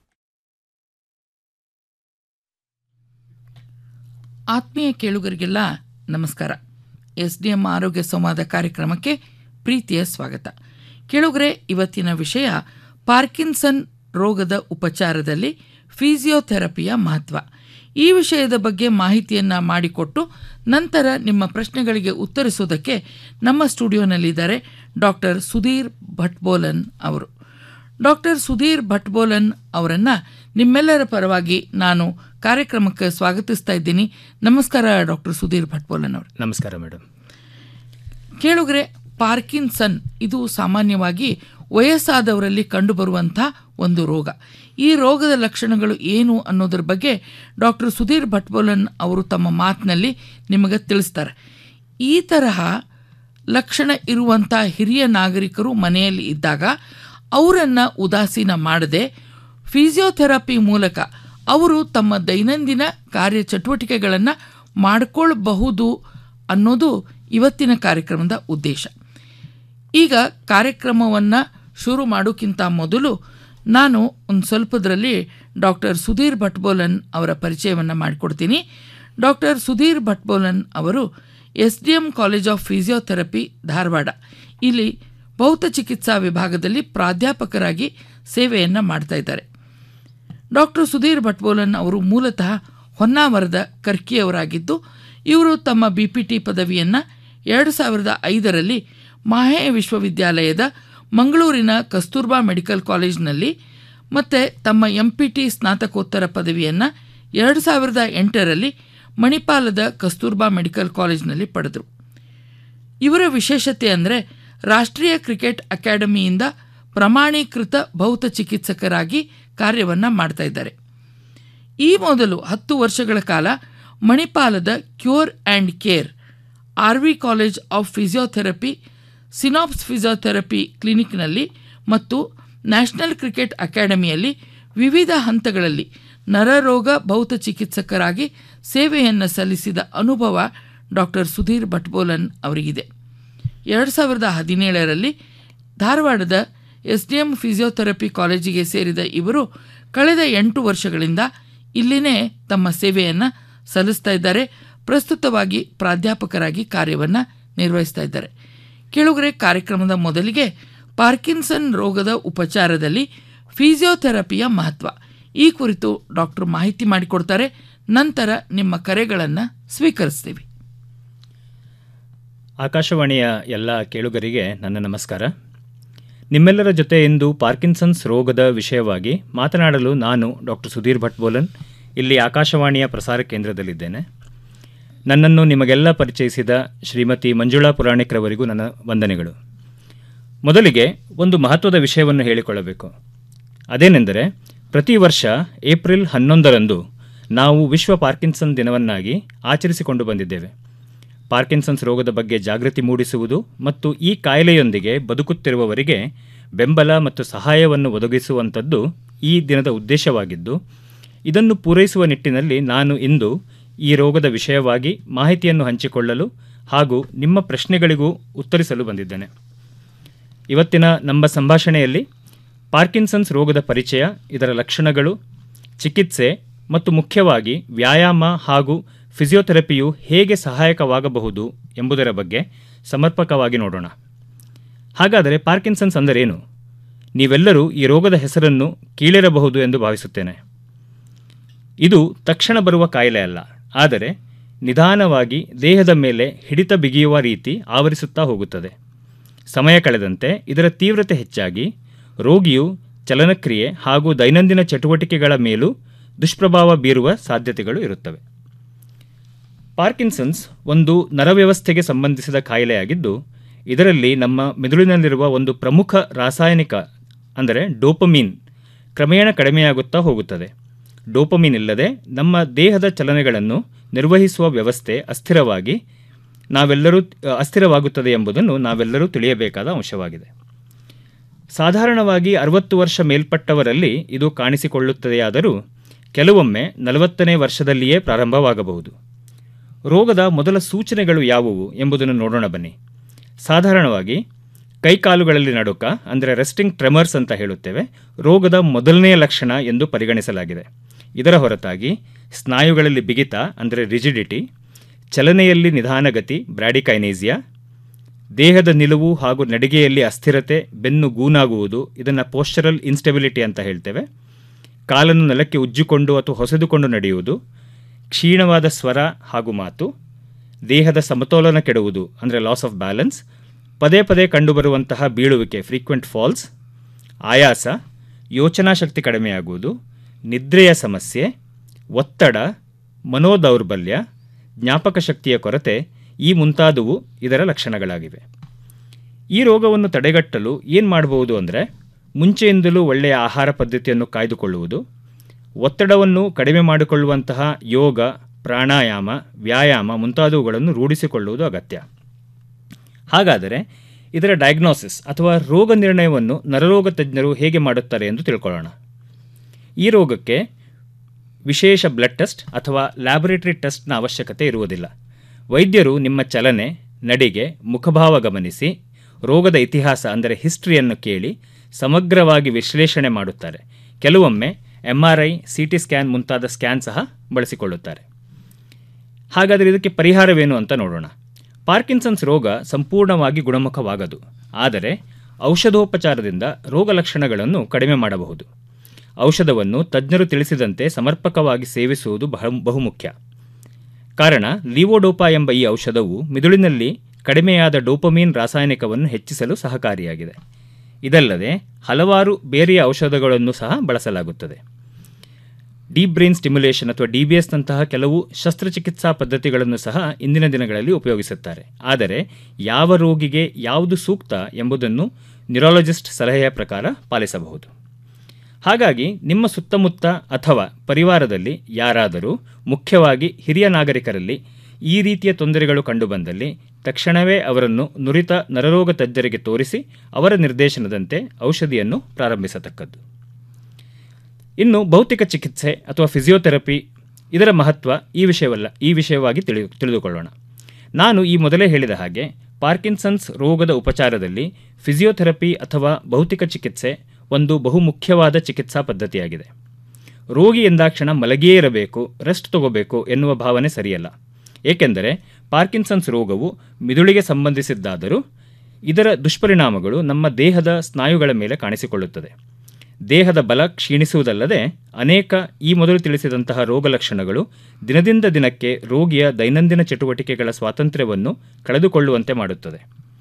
ಆತ್ಮೀಯ ಕೇಳುಗರಿಗೆಲ್ಲ ನಮಸ್ಕಾರ ಎಸ್ ಡಿ ಎಂ ಆರೋಗ್ಯ ಸಂವಾದ ಕಾರ್ಯಕ್ರಮಕ್ಕೆ ಪ್ರೀತಿಯ ಸ್ವಾಗತ ಕೇಳುಗರೆ ಇವತ್ತಿನ ವಿಷಯ ಪಾರ್ಕಿನ್ಸನ್ ರೋಗದ ಉಪಚಾರದಲ್ಲಿ ಫಿಸಿಯೋಥೆರಪಿಯ ಮಹತ್ವ ಈ ವಿಷಯದ ಬಗ್ಗೆ ಮಾಹಿತಿಯನ್ನು ಮಾಡಿಕೊಟ್ಟು ನಂತರ ನಿಮ್ಮ ಪ್ರಶ್ನೆಗಳಿಗೆ ಉತ್ತರಿಸುವುದಕ್ಕೆ ನಮ್ಮ ಸ್ಟುಡಿಯೋನಲ್ಲಿದ್ದಾರೆ ಡಾಕ್ಟರ್ ಸುಧೀರ್ ಭಟ್ಬೋಲನ್ ಅವರು ಡಾಕ್ಟರ್ ಸುಧೀರ್ ಭಟ್ಬೋಲನ್ ಅವರನ್ನು ನಿಮ್ಮೆಲ್ಲರ ಪರವಾಗಿ ನಾನು ಕಾರ್ಯಕ್ರಮಕ್ಕೆ ಸ್ವಾಗತಿಸ್ತಾ ಇದ್ದೀನಿ ನಮಸ್ಕಾರ ಡಾಕ್ಟರ್ ಸುಧೀರ್ ಭಟ್ಬೋಲನ್ ಅವರು ನಮಸ್ಕಾರ ಮೇಡಮ್ ಕೇಳುಗರೆ ಪಾರ್ಕಿನ್ಸನ್ ಇದು ಸಾಮಾನ್ಯವಾಗಿ ವಯಸ್ಸಾದವರಲ್ಲಿ ಕಂಡುಬರುವಂಥ ಒಂದು ರೋಗ ಈ ರೋಗದ ಲಕ್ಷಣಗಳು ಏನು ಅನ್ನೋದ್ರ ಬಗ್ಗೆ ಡಾಕ್ಟರ್ ಸುಧೀರ್ ಭಟ್ಬೋಲನ್ ಅವರು ತಮ್ಮ ಮಾತಿನಲ್ಲಿ ನಿಮಗೆ ತಿಳಿಸ್ತಾರೆ ಈ ತರಹ ಲಕ್ಷಣ ಇರುವಂಥ ಹಿರಿಯ ನಾಗರಿಕರು ಮನೆಯಲ್ಲಿ ಇದ್ದಾಗ ಅವರನ್ನು ಉದಾಸೀನ ಮಾಡದೆ ಫಿಸಿಯೋಥೆರಪಿ ಮೂಲಕ ಅವರು ತಮ್ಮ ದೈನಂದಿನ ಕಾರ್ಯಚಟುವಟಿಕೆಗಳನ್ನು ಮಾಡಿಕೊಳ್ಳಬಹುದು ಅನ್ನೋದು ಇವತ್ತಿನ ಕಾರ್ಯಕ್ರಮದ ಉದ್ದೇಶ ಈಗ ಕಾರ್ಯಕ್ರಮವನ್ನು ಶುರು ಮಾಡೋಕ್ಕಿಂತ ಮೊದಲು ನಾನು ಒಂದು ಸ್ವಲ್ಪದರಲ್ಲಿ ಡಾಕ್ಟರ್ ಸುಧೀರ್ ಭಟ್ಬೋಲನ್ ಅವರ ಪರಿಚಯವನ್ನು ಮಾಡಿಕೊಡ್ತೀನಿ ಡಾಕ್ಟರ್ ಸುಧೀರ್ ಭಟ್ಬೋಲನ್ ಅವರು S D M college of physiotherapy Dharwad ಇಲ್ಲಿ ಭೌತ ಚಿಕಿತ್ಸಾ ವಿಭಾಗದಲ್ಲಿ ಪ್ರಾಧ್ಯಾಪಕರಾಗಿ ಸೇವೆಯನ್ನು ಮಾಡ್ತಾ ಇದ್ದಾರೆ ಡಾಕ್ಟರ್ ಸುಧೀರ್ ಭಟ್ಬೋಲನ್ ಅವರು ಮೂಲತಃ ಹೊನ್ನಾವರದ ಕರ್ಕಿಯವರಾಗಿದ್ದು ಇವರು ತಮ್ಮ ಬಿ ಪಿ ಟಿ ಪದವಿಯನ್ನು ಎರಡು ಸಾವಿರದ ಐದರಲ್ಲಿ ಮಾಹೆ ವಿಶ್ವವಿದ್ಯಾಲಯದ ಮಂಗಳೂರಿನ ಕಸ್ತೂರ್ಬಾ ಮೆಡಿಕಲ್ ಕಾಲೇಜಿನಲ್ಲಿ ಮತ್ತು ತಮ್ಮ ಎಂ ಪಿ ಟಿ ಸ್ನಾತಕೋತ್ತರ ಪದವಿಯನ್ನು ಎರಡು ಸಾವಿರದ ಎಂಟರಲ್ಲಿ ಮಣಿಪಾಲದ ಕಸ್ತೂರ್ಬಾ ಮೆಡಿಕಲ್ ಕಾಲೇಜಿನಲ್ಲಿ ಪಡೆದರು ಇವರ ವಿಶೇಷತೆ ಅಂದರೆ ರಾಷ್ಟ್ರೀಯ ಕ್ರಿಕೆಟ್ ಅಕಾಡೆಮಿಯಿಂದ ಪ್ರಮಾಣೀಕೃತ ಭೌತ ಚಿಕಿತ್ಸಕರಾಗಿ ಕಾರ್ಯವನ್ನು ಮಾಡ್ತಾ ಇದ್ದಾರೆ ಈ ಮೊದಲು ಹತ್ತು ವರ್ಷಗಳ ಕಾಲ ಮಣಿಪಾಲದ cure and care R V college of physiotherapy Synapse physiotherapy ಕ್ಲಿನಿಕ್ನಲ್ಲಿ ಮತ್ತು ನ್ಯಾಷನಲ್ ಕ್ರಿಕೆಟ್ ಅಕಾಡೆಮಿಯಲ್ಲಿ ವಿವಿಧ ಹಂತಗಳಲ್ಲಿ ನರರೋಗ ಭೌತ ಚಿಕಿತ್ಸಕರಾಗಿ ಸೇವೆಯನ್ನು ಸಲ್ಲಿಸಿದ ಅನುಭವ ಡಾಕ್ಟರ್ ಸುಧೀರ್ ಭಟ್ಬೋಲನ್ ಅವರಿಗಿದೆ ಎರಡು ಸಾವಿರದ ಹದಿನೇಳರಲ್ಲಿ ಧಾರವಾಡದ ಎಸ್ ಡಿ ಎಂ ಫಿಸಿಯೋಥೆರಪಿ ಕಾಲೇಜಿಗೆ ಸೇರಿದ ಇವರು ಕಳೆದ ಎಂಟು ವರ್ಷಗಳಿಂದ ಇಲ್ಲಿನೇ ತಮ್ಮ ಸೇವೆಯನ್ನು ಸಲ್ಲಿಸ್ತಾ ಇದ್ದಾರೆ ಪ್ರಸ್ತುತವಾಗಿ ಪ್ರಾಧ್ಯಾಪಕರಾಗಿ ಕಾರ್ಯವನ್ನು ನಿರ್ವಹಿಸ್ತಾ ಇದ್ದಾರೆ ಕೆಳಗರೆ ಕಾರ್ಯಕ್ರಮದ ಮೊದಲಿಗೆ ಪಾರ್ಕಿನ್ಸನ್ ರೋಗದ ಉಪಚಾರದಲ್ಲಿ ಫಿಸಿಯೋಥೆರಪಿಯ ಮಹತ್ವ ಈ ಕುರಿತು ಡಾಕ್ಟರ್ ಮಾಹಿತಿ ಮಾಡಿಕೊಡ್ತಾರೆ ನಂತರ ನಿಮ್ಮ ಕರೆಗಳನ್ನು ಸ್ವೀಕರಿಸ್ತೀವಿ ಆಕಾಶವಾಣಿಯ ಎಲ್ಲ ಕೇಳುಗರಿಗೆ ನನ್ನ ನಮಸ್ಕಾರ ನಿಮ್ಮೆಲ್ಲರ ಜೊತೆ ಇಂದು ಪಾರ್ಕಿನ್ಸನ್ಸ್ ರೋಗದ ವಿಷಯವಾಗಿ ಮಾತನಾಡಲು ನಾನು ಡಾಕ್ಟರ್ ಸುಧೀರ್ ಭಟ್ಬೋಲನ್ ಇಲ್ಲಿ ಆಕಾಶವಾಣಿಯ ಪ್ರಸಾರ ಕೇಂದ್ರದಲ್ಲಿದ್ದೇನೆ ನನ್ನನ್ನು ನಿಮಗೆಲ್ಲ ಪರಿಚಯಿಸಿದ ಶ್ರೀಮತಿ ಮಂಜುಳಾ ಪುರಾಣಿಕ್ರವರಿಗೂ ನನ್ನ ವಂದನೆಗಳು ಮೊದಲಿಗೆ ಒಂದು ಮಹತ್ವದ ವಿಷಯವನ್ನು ಹೇಳಿಕೊಳ್ಳಬೇಕು ಅದೇನೆಂದರೆ ಪ್ರತಿ ವರ್ಷ ಏಪ್ರಿಲ್ ಹನ್ನೊಂದರಂದು ನಾವು ವಿಶ್ವ ಪಾರ್ಕಿನ್ಸನ್ ದಿನವನ್ನಾಗಿ ಆಚರಿಸಿಕೊಂಡು ಬಂದಿದ್ದೇವೆ ಪಾರ್ಕಿನ್ಸನ್ಸ್ ರೋಗದ ಬಗ್ಗೆ ಜಾಗೃತಿ ಮೂಡಿಸುವುದು ಮತ್ತು ಈ ಕಾಯಿಲೆಯೊಂದಿಗೆ ಬದುಕುತ್ತಿರುವವರಿಗೆ ಬೆಂಬಲ ಮತ್ತು ಸಹಾಯವನ್ನು ಒದಗಿಸುವಂಥದ್ದು ಈ ದಿನದ ಉದ್ದೇಶವಾಗಿದ್ದು ಇದನ್ನು ಪೂರೈಸುವ ನಿಟ್ಟಿನಲ್ಲಿ ನಾನು ಇಂದು ಈ ರೋಗದ ವಿಷಯವಾಗಿ ಮಾಹಿತಿಯನ್ನು ಹಂಚಿಕೊಳ್ಳಲು ಹಾಗೂ ನಿಮ್ಮ ಪ್ರಶ್ನೆಗಳಿಗೂ ಉತ್ತರಿಸಲು ಬಂದಿದ್ದೇನೆ ಇವತ್ತಿನ ನಮ್ಮ ಸಂಭಾಷಣೆಯಲ್ಲಿ ಪಾರ್ಕಿನ್ಸನ್ಸ್ ರೋಗದ ಪರಿಚಯ ಇದರ ಲಕ್ಷಣಗಳು ಚಿಕಿತ್ಸೆ ಮತ್ತು ಮುಖ್ಯವಾಗಿ ವ್ಯಾಯಾಮ ಹಾಗೂ ಫಿಸಿಯೋಥೆರಪಿಯು ಹೇಗೆ ಸಹಾಯಕವಾಗಬಹುದು ಎಂಬುದರ ಬಗ್ಗೆ ಸಮರ್ಪಕವಾಗಿ ನೋಡೋಣ ಹಾಗಾದರೆ ಪಾರ್ಕಿನ್ಸನ್ಸ್ ಅಂದರೇನು ನೀವೆಲ್ಲರೂ ಈ ರೋಗದ ಹೆಸರನ್ನು ಕೀಳಿರಬಹುದು ಎಂದು ಭಾವಿಸುತ್ತೇನೆ ಇದು ತಕ್ಷಣ ಬರುವ ಕಾಯಿಲೆ ಅಲ್ಲ ಆದರೆ ನಿಧಾನವಾಗಿ ದೇಹದ ಮೇಲೆ ಹಿಡಿತ ಬಿಗಿಯುವ ರೀತಿ ಆವರಿಸುತ್ತಾ ಹೋಗುತ್ತದೆ ಸಮಯ ಕಳೆದಂತೆ ಇದರ ತೀವ್ರತೆ ಹೆಚ್ಚಾಗಿ ರೋಗಿಯು ಚಲನಕ್ರಿಯೆ ಹಾಗೂ ದೈನಂದಿನ ಚಟುವಟಿಕೆಗಳ ಮೇಲೂ ದುಷ್ಪ್ರಭಾವ ಬೀರುವ ಸಾಧ್ಯತೆಗಳು ಇರುತ್ತವೆ ಪಾರ್ಕಿನ್ಸನ್ಸ್ ಒಂದು ನರವ್ಯವಸ್ಥೆಗೆ ಸಂಬಂಧಿಸಿದ ಕಾಯಿಲೆಯಾಗಿದ್ದು ಇದರಲ್ಲಿ ನಮ್ಮ ಮೆದುಳಿನಲ್ಲಿರುವ ಒಂದು ಪ್ರಮುಖ ರಾಸಾಯನಿಕ ಅಂದರೆ ಡೋಪಮೀನ್ ಕ್ರಮೇಣ ಕಡಿಮೆಯಾಗುತ್ತಾ ಹೋಗುತ್ತದೆ ಡೋಪಮೀನ್ ಇಲ್ಲದೆ ನಮ್ಮ ದೇಹದ ಚಲನೆಗಳನ್ನು ನಿರ್ವಹಿಸುವ ವ್ಯವಸ್ಥೆ ಅಸ್ಥಿರವಾಗಿ ನಾವೆಲ್ಲರೂ ಅಸ್ಥಿರವಾಗುತ್ತದೆ ಎಂಬುದನ್ನು ನಾವೆಲ್ಲರೂ ತಿಳಿಯಬೇಕಾದ ಅಂಶವಾಗಿದೆ ಸಾಧಾರಣವಾಗಿ ಅರವತ್ತು ವರ್ಷ ಮೇಲ್ಪಟ್ಟವರಲ್ಲಿ ಇದು ಕಾಣಿಸಿಕೊಳ್ಳುತ್ತದೆಯಾದರೂ ಕೆಲವೊಮ್ಮೆ ನಲವತ್ತನೇ ವರ್ಷದಲ್ಲಿಯೇ ಪ್ರಾರಂಭವಾಗಬಹುದು ರೋಗದ ಮೊದಲ ಸೂಚನೆಗಳು ಯಾವುವು ಎಂಬುದನ್ನು ನೋಡೋಣ ಬನ್ನಿ ಸಾಧಾರಣವಾಗಿ ಕೈಕಾಲುಗಳಲ್ಲಿ ನಡುಕ ಅಂದರೆ ರೆಸ್ಟಿಂಗ್ ಟ್ರೆಮರ್ಸ್ ಅಂತ ಹೇಳುತ್ತೇವೆ ರೋಗದ ಮೊದಲನೆಯ ಲಕ್ಷಣ ಎಂದು ಪರಿಗಣಿಸಲಾಗಿದೆ ಇದರ ಹೊರತಾಗಿ ಸ್ನಾಯುಗಳಲ್ಲಿ ಬಿಗಿತ ಅಂದರೆ ರಿಜಿಡಿಟಿ ಚಲನೆಯಲ್ಲಿ ನಿಧಾನಗತಿ ಬ್ರ್ಯಾಡಿಕೈನೇಸಿಯಾ ದೇಹದ ನಿಲುವು ಹಾಗೂ ನಡಿಗೆಯಲ್ಲಿ ಅಸ್ಥಿರತೆ ಬೆನ್ನು ಗೂನಾಗುವುದು ಇದನ್ನು ಪೋಸ್ಚರಲ್ ಇನ್ಸ್ಟೆಬಿಲಿಟಿ ಅಂತ ಹೇಳ್ತೇವೆ ಕಾಲನ್ನು ನೆಲಕ್ಕೆ ಉಜ್ಜಿಕೊಂಡು ಅಥವಾ ಹೊಸೆದುಕೊಂಡು ನಡೆಯುವುದು ಕ್ಷೀಣವಾದ ಸ್ವರ ಹಾಗೂ ಮಾತು ದೇಹದ ಸಮತೋಲನ ಕೆಡುವುದು ಅಂದರೆ ಲಾಸ್ ಆಫ್ ಬ್ಯಾಲೆನ್ಸ್ ಪದೇ ಪದೇ ಕಂಡುಬರುವಂತಹ ಬೀಳುವಿಕೆ ಫ್ರೀಕ್ವೆಂಟ್ ಫಾಲ್ಸ್ ಆಯಾಸ ಯೋಚನಾ ಶಕ್ತಿ ಕಡಿಮೆಯಾಗುವುದು ನಿದ್ರೆಯ ಸಮಸ್ಯೆ ಒತ್ತಡ ಮನೋದೌರ್ಬಲ್ಯ ಜ್ಞಾಪಕ ಶಕ್ತಿಯ ಕೊರತೆ ಈ ಮುಂತಾದವು ಇದರ ಲಕ್ಷಣಗಳಾಗಿವೆ ಈ ರೋಗವನ್ನು ತಡೆಗಟ್ಟಲು ಏನು ಮಾಡಬಹುದು ಅಂದರೆ ಮುಂಚೆಯಿಂದಲೂ ಒಳ್ಳೆಯ ಆಹಾರ ಪದ್ಧತಿಯನ್ನು ಕಾಯ್ದುಕೊಳ್ಳುವುದು ಒತ್ತಡವನ್ನು ಕಡಿಮೆ ಮಾಡಿಕೊಳ್ಳುವಂತಹ ಯೋಗ ಪ್ರಾಣಾಯಾಮ ವ್ಯಾಯಾಮ ಮುಂತಾದವುಗಳನ್ನು ರೂಢಿಸಿಕೊಳ್ಳುವುದು ಅಗತ್ಯ ಹಾಗಾದರೆ ಇದರ ಡಯಾಗ್ನೋಸಿಸ್ ಅಥವಾ ರೋಗ ನಿರ್ಣಯವನ್ನು ನರರೋಗ ತಜ್ಞರು ಹೇಗೆ ಮಾಡುತ್ತಾರೆ ಎಂದು ತಿಳ್ಕೊಳ್ಳೋಣ ಈ ರೋಗಕ್ಕೆ ವಿಶೇಷ ಬ್ಲಡ್ ಟೆಸ್ಟ್ ಅಥವಾ ಲ್ಯಾಬೊರೇಟರಿ ಟೆಸ್ಟ್ನ ಅವಶ್ಯಕತೆ ಇರುವುದಿಲ್ಲ ವೈದ್ಯರು ನಿಮ್ಮ ಚಲನೆ ನಡಿಗೆ ಮುಖಭಾವ ಗಮನಿಸಿ ರೋಗದ ಇತಿಹಾಸ ಅಂದರೆ ಹಿಸ್ಟ್ರಿಯನ್ನು ಕೇಳಿ ಸಮಗ್ರವಾಗಿ ವಿಶ್ಲೇಷಣೆ ಮಾಡುತ್ತಾರೆ ಕೆಲವೊಮ್ಮೆ M R I C T scan ಮುಂತಾದ ಸ್ಕ್ಯಾನ್ ಸಹ ಬಳಸಿಕೊಳ್ಳುತ್ತಾರೆ ಹಾಗಾದರೆ ಇದಕ್ಕೆ ಪರಿಹಾರವೇನು ಅಂತ ನೋಡೋಣ ಪಾರ್ಕಿನ್ಸನ್ಸ್ ರೋಗ ಸಂಪೂರ್ಣವಾಗಿ ಗುಣಮುಖವಾಗದು ಆದರೆ ಔಷಧೋಪಚಾರದಿಂದ ರೋಗ ಲಕ್ಷಣಗಳನ್ನು ಕಡಿಮೆ ಮಾಡಬಹುದು ಔಷಧವನ್ನು ತಜ್ಞರು ತಿಳಿಸಿದಂತೆ ಸಮರ್ಪಕವಾಗಿ ಸೇವಿಸುವುದು ಬಹ ಬಹುಮುಖ್ಯ ಕಾರಣ ಲಿವೋಡೋಪಾ ಎಂಬ ಈ ಔಷಧವು ಮಿದುಳಿನಲ್ಲಿ ಕಡಿಮೆಯಾದ ಡೋಪಮೀನ್ ರಾಸಾಯನಿಕವನ್ನು ಹೆಚ್ಚಿಸಲು ಸಹಕಾರಿಯಾಗಿದೆ ಇದಲ್ಲದೆ ಹಲವಾರು ಬೇರೆಯ ಔಷಧಗಳನ್ನು ಸಹ ಬಳಸಲಾಗುತ್ತದೆ ಡೀಪ್ ಬ್ರೈನ್ ಸ್ಟಿಮ್ಯುಲೇಷನ್ ಅಥವಾ ಡಿ ಬಿ ಎಸ್ನಂತಹ ಕೆಲವು ಶಸ್ತ್ರಚಿಕಿತ್ಸಾ ಪದ್ಧತಿಗಳನ್ನು ಸಹ ಇಂದಿನ ದಿನಗಳಲ್ಲಿ ಉಪಯೋಗಿಸುತ್ತಾರೆ ಆದರೆ ಯಾವ ರೋಗಿಗೆ ಯಾವುದು ಸೂಕ್ತ ಎಂಬುದನ್ನು ನ್ಯೂರಾಲಜಿಸ್ಟ್ ಸಲಹೆಯ ಪ್ರಕಾರ ಪಾಲಿಸಬಹುದು ಹಾಗಾಗಿ ನಿಮ್ಮ ಸುತ್ತಮುತ್ತ ಅಥವಾ ಪರಿವಾರದಲ್ಲಿ ಯಾರಾದರೂ ಮುಖ್ಯವಾಗಿ ಹಿರಿಯ ನಾಗರಿಕರಲ್ಲಿ ಈ ರೀತಿಯ ತೊಂದರೆಗಳು ಕಂಡುಬಂದಲ್ಲಿ ತಕ್ಷಣವೇ ಅವರನ್ನು ನುರಿತ ನರರೋಗ ತಜ್ಞರಿಗೆ ತೋರಿಸಿ ಅವರ ನಿರ್ದೇಶನದಂತೆ ಔಷಧಿಯನ್ನು ಪ್ರಾರಂಭಿಸತಕ್ಕದ್ದು ಇನ್ನು ಭೌತಿಕ ಚಿಕಿತ್ಸೆ ಅಥವಾ ಫಿಸಿಯೋಥೆರಪಿ ಇದರ ಮಹತ್ವ ಈ ವಿಷಯವಲ್ಲ ಈ ವಿಷಯವಾಗಿ ತಿಳಿ ತಿಳಿದುಕೊಳ್ಳೋಣ ನಾನು ಈ ಮೊದಲೇ ಹೇಳಿದ ಹಾಗೆ ಪಾರ್ಕಿನ್ಸನ್ಸ್ ರೋಗದ ಉಪಚಾರದಲ್ಲಿ ಫಿಸಿಯೋಥೆರಪಿ ಅಥವಾ ಭೌತಿಕ ಚಿಕಿತ್ಸೆ ಒಂದು ಬಹುಮುಖ್ಯವಾದ ಚಿಕಿತ್ಸಾ ಪದ್ಧತಿಯಾಗಿದೆ ರೋಗಿ ಎಂದಾಕ್ಷಣ ಮಲಗಿಯೇ ಇರಬೇಕು ರೆಸ್ಟ್ ತಗೋಬೇಕು ಎನ್ನುವ ಭಾವನೆ ಸರಿಯಲ್ಲ ಏಕೆಂದರೆ ಪಾರ್ಕಿನ್ಸನ್ಸ್ ರೋಗವು ಮಿದುಳಿಗೆ ಸಂಬಂಧಿಸಿದ್ದಾದರೂ ಇದರ ದುಷ್ಪರಿಣಾಮಗಳು ನಮ್ಮ ದೇಹದ ಸ್ನಾಯುಗಳ ಮೇಲೆ ಕಾಣಿಸಿಕೊಳ್ಳುತ್ತದೆ ದೇಹದ ಬಲ ಕ್ಷೀಣಿಸುವುದಲ್ಲದೆ ಅನೇಕ ಈ ಮೊದಲು ತಿಳಿಸಿದಂತಹ ರೋಗ ಲಕ್ಷಣಗಳು ದಿನದಿಂದ ದಿನಕ್ಕೆ ರೋಗಿಯ ದೈನಂದಿನ ಚಟುವಟಿಕೆಗಳ ಸ್ವಾತಂತ್ರ್ಯವನ್ನು ಕಳೆದುಕೊಳ್ಳುವಂತೆ ಮಾಡುತ್ತದೆ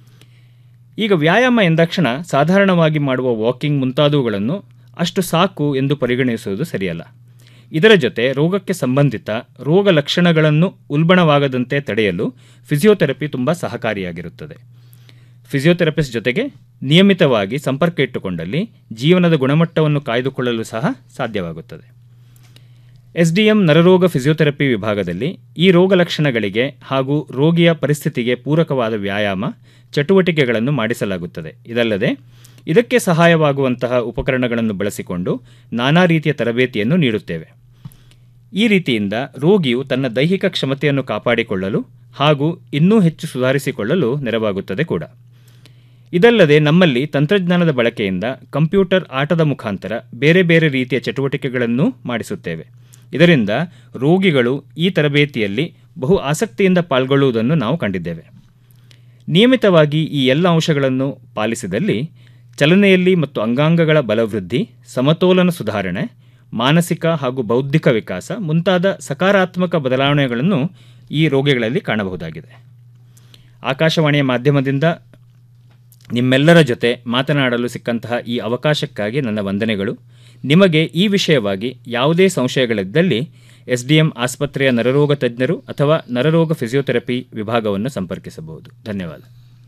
ಈಗ ವ್ಯಾಯಾಮ ಎಂದಾಕ್ಷಣ ಸಾಧಾರಣವಾಗಿ ಮಾಡುವ ವಾಕಿಂಗ್ ಮುಂತಾದವುಗಳನ್ನು ಅಷ್ಟು ಸಾಕು ಎಂದು ಪರಿಗಣಿಸುವುದು ಸರಿಯಲ್ಲ ಇದರ ಜೊತೆ ರೋಗಕ್ಕೆ ಸಂಬಂಧಿತ ರೋಗ ಲಕ್ಷಣಗಳನ್ನು ಉಲ್ಬಣವಾಗದಂತೆ ತಡೆಯಲು ಫಿಸಿಯೋಥೆರಪಿ ತುಂಬ ಸಹಕಾರಿಯಾಗಿರುತ್ತದೆ ಫಿಸಿಯೋಥೆರಪಿಸ್ಟ್ ಜೊತೆಗೆ ನಿಯಮಿತವಾಗಿ ಸಂಪರ್ಕ ಇಟ್ಟುಕೊಂಡಲ್ಲಿ ಜೀವನದ ಗುಣಮಟ್ಟವನ್ನು ಕಾಯ್ದುಕೊಳ್ಳಲು ಸಹ ಸಾಧ್ಯವಾಗುತ್ತದೆ ಎಸ್ ಡಿ ಎಂ ನರರೋಗ ಫಿಸಿಯೋಥೆರಪಿ ವಿಭಾಗದಲ್ಲಿ ಈ ರೋಗ ಲಕ್ಷಣಗಳಿಗೆ ಹಾಗೂ ರೋಗಿಯ ಪರಿಸ್ಥಿತಿಗೆ ಪೂರಕವಾದ ವ್ಯಾಯಾಮ ಚಟುವಟಿಕೆಗಳನ್ನು ಮಾಡಿಸಲಾಗುತ್ತದೆ ಇದಲ್ಲದೆ ಇದಕ್ಕೆ ಸಹಾಯವಾಗುವಂತಹ ಉಪಕರಣಗಳನ್ನು ಬಳಸಿಕೊಂಡು ನಾನಾ ರೀತಿಯ ತರಬೇತಿಯನ್ನು ನೀಡುತ್ತೇವೆ ಈ ರೀತಿಯಿಂದ ರೋಗಿಯು ತನ್ನ ದೈಹಿಕ ಕ್ಷಮತೆಯನ್ನು ಕಾಪಾಡಿಕೊಳ್ಳಲು ಹಾಗೂ ಇನ್ನೂ ಹೆಚ್ಚು ಸುಧಾರಿಸಿಕೊಳ್ಳಲು ನೆರವಾಗುತ್ತದೆ ಕೂಡ ಇದಲ್ಲದೆ ನಮ್ಮಲ್ಲಿ ತಂತ್ರಜ್ಞಾನದ ಬಳಕೆಯಿಂದ ಕಂಪ್ಯೂಟರ್ ಆಟದ ಮುಖಾಂತರ ಬೇರೆ ಬೇರೆ ರೀತಿಯ ಚಟುವಟಿಕೆಗಳನ್ನು ಮಾಡಿಸುತ್ತೇವೆ ಇದರಿಂದ ರೋಗಿಗಳು ಈ ತರಬೇತಿಯಲ್ಲಿ ಬಹು ಆಸಕ್ತಿಯಿಂದ ಪಾಲ್ಗೊಳ್ಳುವುದನ್ನು ನಾವು ಕಂಡಿದ್ದೇವೆ ನಿಯಮಿತವಾಗಿ ಈ ಎಲ್ಲ ಅಂಶಗಳನ್ನು ಪಾಲಿಸಿದಲ್ಲಿ ಚಲನೆಯಲ್ಲಿ ಮತ್ತು ಅಂಗಾಂಗಗಳ ಬಲವೃದ್ಧಿ ಸಮತೋಲನ ಸುಧಾರಣೆ ಮಾನಸಿಕ ಹಾಗೂ ಬೌದ್ಧಿಕ ವಿಕಾಸ ಮುಂತಾದ ಸಕಾರಾತ್ಮಕ ಬದಲಾವಣೆಗಳನ್ನು ಈ ರೋಗಿಗಳಲ್ಲಿ ಕಾಣಬಹುದಾಗಿದೆ ಆಕಾಶವಾಣಿಯ ಮಾಧ್ಯಮದಿಂದ ನಿಮ್ಮೆಲ್ಲರ ಜೊತೆ ಮಾತನಾಡಲು ಸಿಕ್ಕಂತಹ ಈ ಅವಕಾಶಕ್ಕಾಗಿ ನನ್ನ ವಂದನೆಗಳು ನಿಮಗೆ ಈ ವಿಷಯವಾಗಿ ಯಾವುದೇ ಸಂಶಯಗಳಿದ್ದಲ್ಲಿ ಎಸ್ ಡಿ ಎಂ ಆಸ್ಪತ್ರೆಯ ನರರೋಗ ತಜ್ಞರು ಅಥವಾ ನರರೋಗ ಫಿಸಿಯೋಥೆರಪಿ ವಿಭಾಗವನ್ನು ಸಂಪರ್ಕಿಸಬಹುದು ಧನ್ಯವಾದ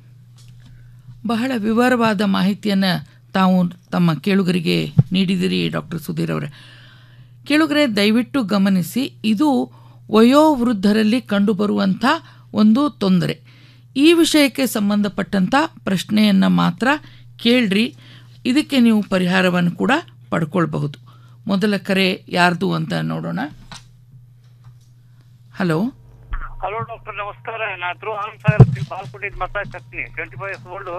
ಬಹಳ ವಿವರವಾದ ಮಾಹಿತಿಯನ್ನು ತಾವು ತಮ್ಮ ಕೇಳುಗರಿಗೆ ನೀಡಿದಿರಿ ಡಾಕ್ಟರ್ ಸುಧೀರ್ ಅವರೇ ಕೇಳುಗರೆ ದಯವಿಟ್ಟು ಗಮನಿಸಿ ಇದು ವಯೋವೃದ್ಧರಲ್ಲಿ ಕಂಡುಬರುವಂಥ ಒಂದು ತೊಂದರೆ ಈ ವಿಷಯಕ್ಕೆ ಸಂಬಂಧಪಟ್ಟಂಥ ಪ್ರಶ್ನೆಯನ್ನು ಮಾತ್ರ ಕೇಳ್ರಿ ಇದಕ್ಕೆ ನೀವು ಪರಿಹಾರವನ್ನು ಕೂಡ ಪಡ್ಕೊಳ್ಬಹುದು ಮೊದಲ ಕರೆ ಯಾರ್ದು ಅಂತ ನೋಡೋಣ ಹಲೋ ಹಲೋ ಡಾಕ್ಟರ್ ನಮಸ್ಕಾರ ನಾ ಹತ್ರ ಸಾಗರ್ ಬಾಲ್ಕೋಟಿದ್ ಮಾತಾಡ್ತೀನಿ ಟ್ವೆಂಟಿ ಫೈವ್ ಇಯರ್ಸ್ ಓಲ್ಡ್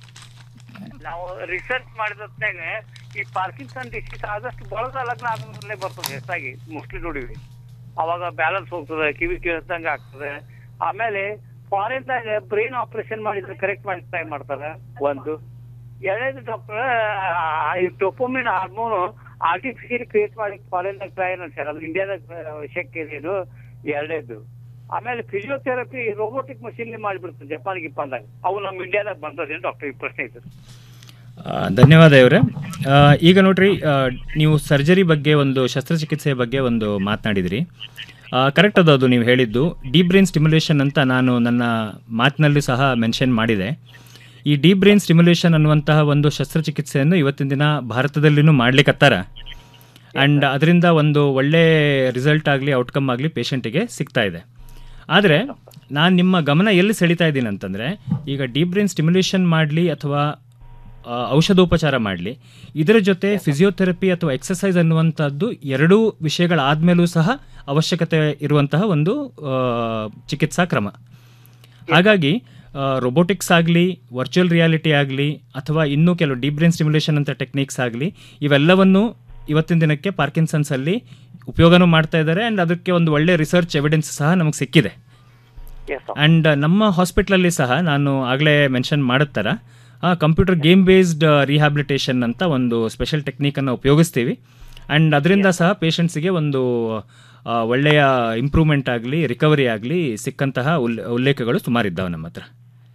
ನಾವು ರಿಸರ್ಚ್ ಮಾಡಿದ ಹೊತ್ನ್ಯಾಗ ಈ ಪಾರ್ಕಿನ್ಸನ್ ಡಿಸೀಸ್ ಆದಷ್ಟು ಬಳಗ ಲಗ್ನ ಆದ್ಮೇಲೆ ಬರ್ತದೆ ಹೆಚ್ಚಾಗಿ ಮೋಸ್ಟ್ಲಿ ನೋಡಿವಿ ಅವಾಗ ಬ್ಯಾಲೆನ್ಸ್ ಹೋಗ್ತದೆ ಕಿವಿ ಕೇಳಿದಂಗ ಆಗ್ತದೆ ಆಮೇಲೆ ಫಾರಿನ್ ದಾಗ ಬ್ರೈನ್ ಆಪರೇಷನ್ ಮಾಡಿದ್ರೆ ಕರೆಕ್ಟ್ ಮಾಡಿ ಟ್ರೈ ಮಾಡ್ತಾರೆ ಒಂದು ಎರಡನೇದು ಡಾಕ್ಟರ್ ಈ ಟೊಪೋಮಿನ್ ಹಾರ್ಮೋನ್ ಆರ್ಟಿಫಿಷಿಯಲ್ ಕ್ರಿಯೇಟ್ ಮಾಡಿ ಫಾರಿನ್ ದಾಗ ಟ್ರೈ ಅಂತಾರೆ ಅದು ಇಂಡಿಯಾದಾಗ ಶಕ್ಯ ಇದೆ ಇದು ಎರಡನೇದು ಆಮೇಲೆ ಫಿಸಿಯೋಥೆರಪಿ ರೋಬೋಟಿಕ್ ಮಷೀನ್ ಮಾಡಿಬಿಡ್ತಾರೆ ಜಪಾನ್ ಗಿಪಾನ್ದಾಗ ಅವು ನಮ್ಮ ಇಂಡಿಯಾದಾಗ ಬಂದದೇನು ಡಾಕ್ಟರ್ ಈ ಪ್ರಶ್ನೆ ಇದೆ ಆ, ಧನ್ಯವಾದ ಇವರೇ ಆ, ಈಗ ನೋಡ್ರಿ ಆ, ನೀವು ಸರ್ಜರಿ ಬಗ್ಗೆ ಒಂದು ಶಸ್ತ್ರಚಿಕಿತ್ಸೆಯ ಬಗ್ಗೆ ಒಂದು ಮಾತನಾಡಿದ್ರಿ ಕರೆಕ್ಟ್ ಅದು ಅದು ನೀವು ಹೇಳಿದ್ದು ಡೀಪ್ ಬ್ರೈನ್ ಸ್ಟಿಮ್ಯುಲೇಷನ್ ಅಂತ ನಾನು ನನ್ನ ಮಾತಿನಲ್ಲಿ ಸಹ ಮೆನ್ಷನ್ ಮಾಡಿದೆ ಈ ಡೀಪ್ ಬ್ರೈನ್ ಸ್ಟಿಮ್ಯುಲೇಷನ್ ಅನ್ನುವಂತಹ ಒಂದು ಶಸ್ತ್ರಚಿಕಿತ್ಸೆಯನ್ನು ಇವತ್ತಿನ ದಿನ ಭಾರತದಲ್ಲಿನೂ ಮಾಡ್ಲಿಕ್ಕತ್ತಾರ ಆ್ಯಂಡ್ ಅದರಿಂದ ಒಂದು ಒಳ್ಳೆ ರಿಸಲ್ಟ್ ಆಗಲಿ ಔಟ್ಕಮ್ ಆಗಲಿ ಪೇಷಂಟಿಗೆ ಸಿಗ್ತಾ ಇದೆ ಆದರೆ ನಾನು ನಿಮ್ಮ ಗಮನ ಎಲ್ಲಿ ಸೆಳೀತಾ ಇದ್ದೀನಿ ಅಂತಂದರೆ ಈಗ ಡೀಪ್ ಬ್ರೈನ್ ಸ್ಟಿಮ್ಯುಲೇಷನ್ ಮಾಡಲಿ ಅಥವಾ ಆ, ಔಷಧೋಪಚಾರ ಮಾಡಲಿ ಇದರ ಜೊತೆ ಫಿಸಿಯೋಥೆರಪಿ ಅಥವಾ ಎಕ್ಸಸೈಸ್ ಅನ್ನುವಂಥದ್ದು ಎರಡೂ ವಿಷಯಗಳಾದಮೇಲೂ ಸಹ ಅವಶ್ಯಕತೆ ಇರುವಂತಹ ಒಂದು ಆ, ಚಿಕಿತ್ಸಾ ಕ್ರಮ ಹಾಗಾಗಿ ರೊಬೋಟಿಕ್ಸ್ ಆಗಲಿ ವರ್ಚುವಲ್ ರಿಯಾಲಿಟಿ ಆಗಲಿ ಅಥವಾ ಇನ್ನೂ ಕೆಲವು ಡೀಪ್ ಬ್ರೈನ್ ಸ್ಟಿಮ್ಯುಲೇಷನ್ ಅಂತ ಟೆಕ್ನಿಕ್ಸ್ ಆಗಲಿ ಇವೆಲ್ಲವನ್ನು ಇವತ್ತಿನ ದಿನಕ್ಕೆ ಪಾರ್ಕಿನ್ಸನ್ಸಲ್ಲಿ ಉಪಯೋಗನೂ ಮಾಡ್ತಾ ಇದ್ದಾರೆ ಆ್ಯಂಡ್ ಅದಕ್ಕೆ ಒಂದು ಒಳ್ಳೆ ರಿಸರ್ಚ್ ಎವಿಡೆನ್ಸ್ ಸಹ ನಮಗೆ ಸಿಕ್ಕಿದೆ ಆ್ಯಂಡ್ ನಮ್ಮ ಹಾಸ್ಪಿಟ್ಲಲ್ಲಿ ಸಹ ನಾನು ಆಗಲೇ ಮೆನ್ಷನ್ ಮಾಡುತ್ತಾರ ಕಂಪ್ಯೂಟರ್ ಗೇಮ್ ಬೇಸ್ಡ್ ರಿಹ್ಯಾಬಿಲಿಟೇಷನ್ ಅಂತ ಒಂದು ಸ್ಪೆಷಲ್ ಟೆಕ್ನಿಕನ್ನು ಉಪಯೋಗಿಸ್ತೀವಿ ಆ್ಯಂಡ್ ಅದರಿಂದ ಸಹ ಪೇಷಂಟ್ಸಿಗೆ ಒಂದು ಆ, ಒಳ್ಳೆಯ ಇಂಪ್ರೂವ್ಮೆಂಟ್ ಆಗಲಿ ರಿಕವರಿ ಆಗಲಿ ಸಿಕ್ಕಂತಹ ಉಲ್ ಉಲ್ಲೇಖಗಳು ಸುಮಾರಿದ್ದಾವೆ ನಮ್ಮ ಹತ್ರ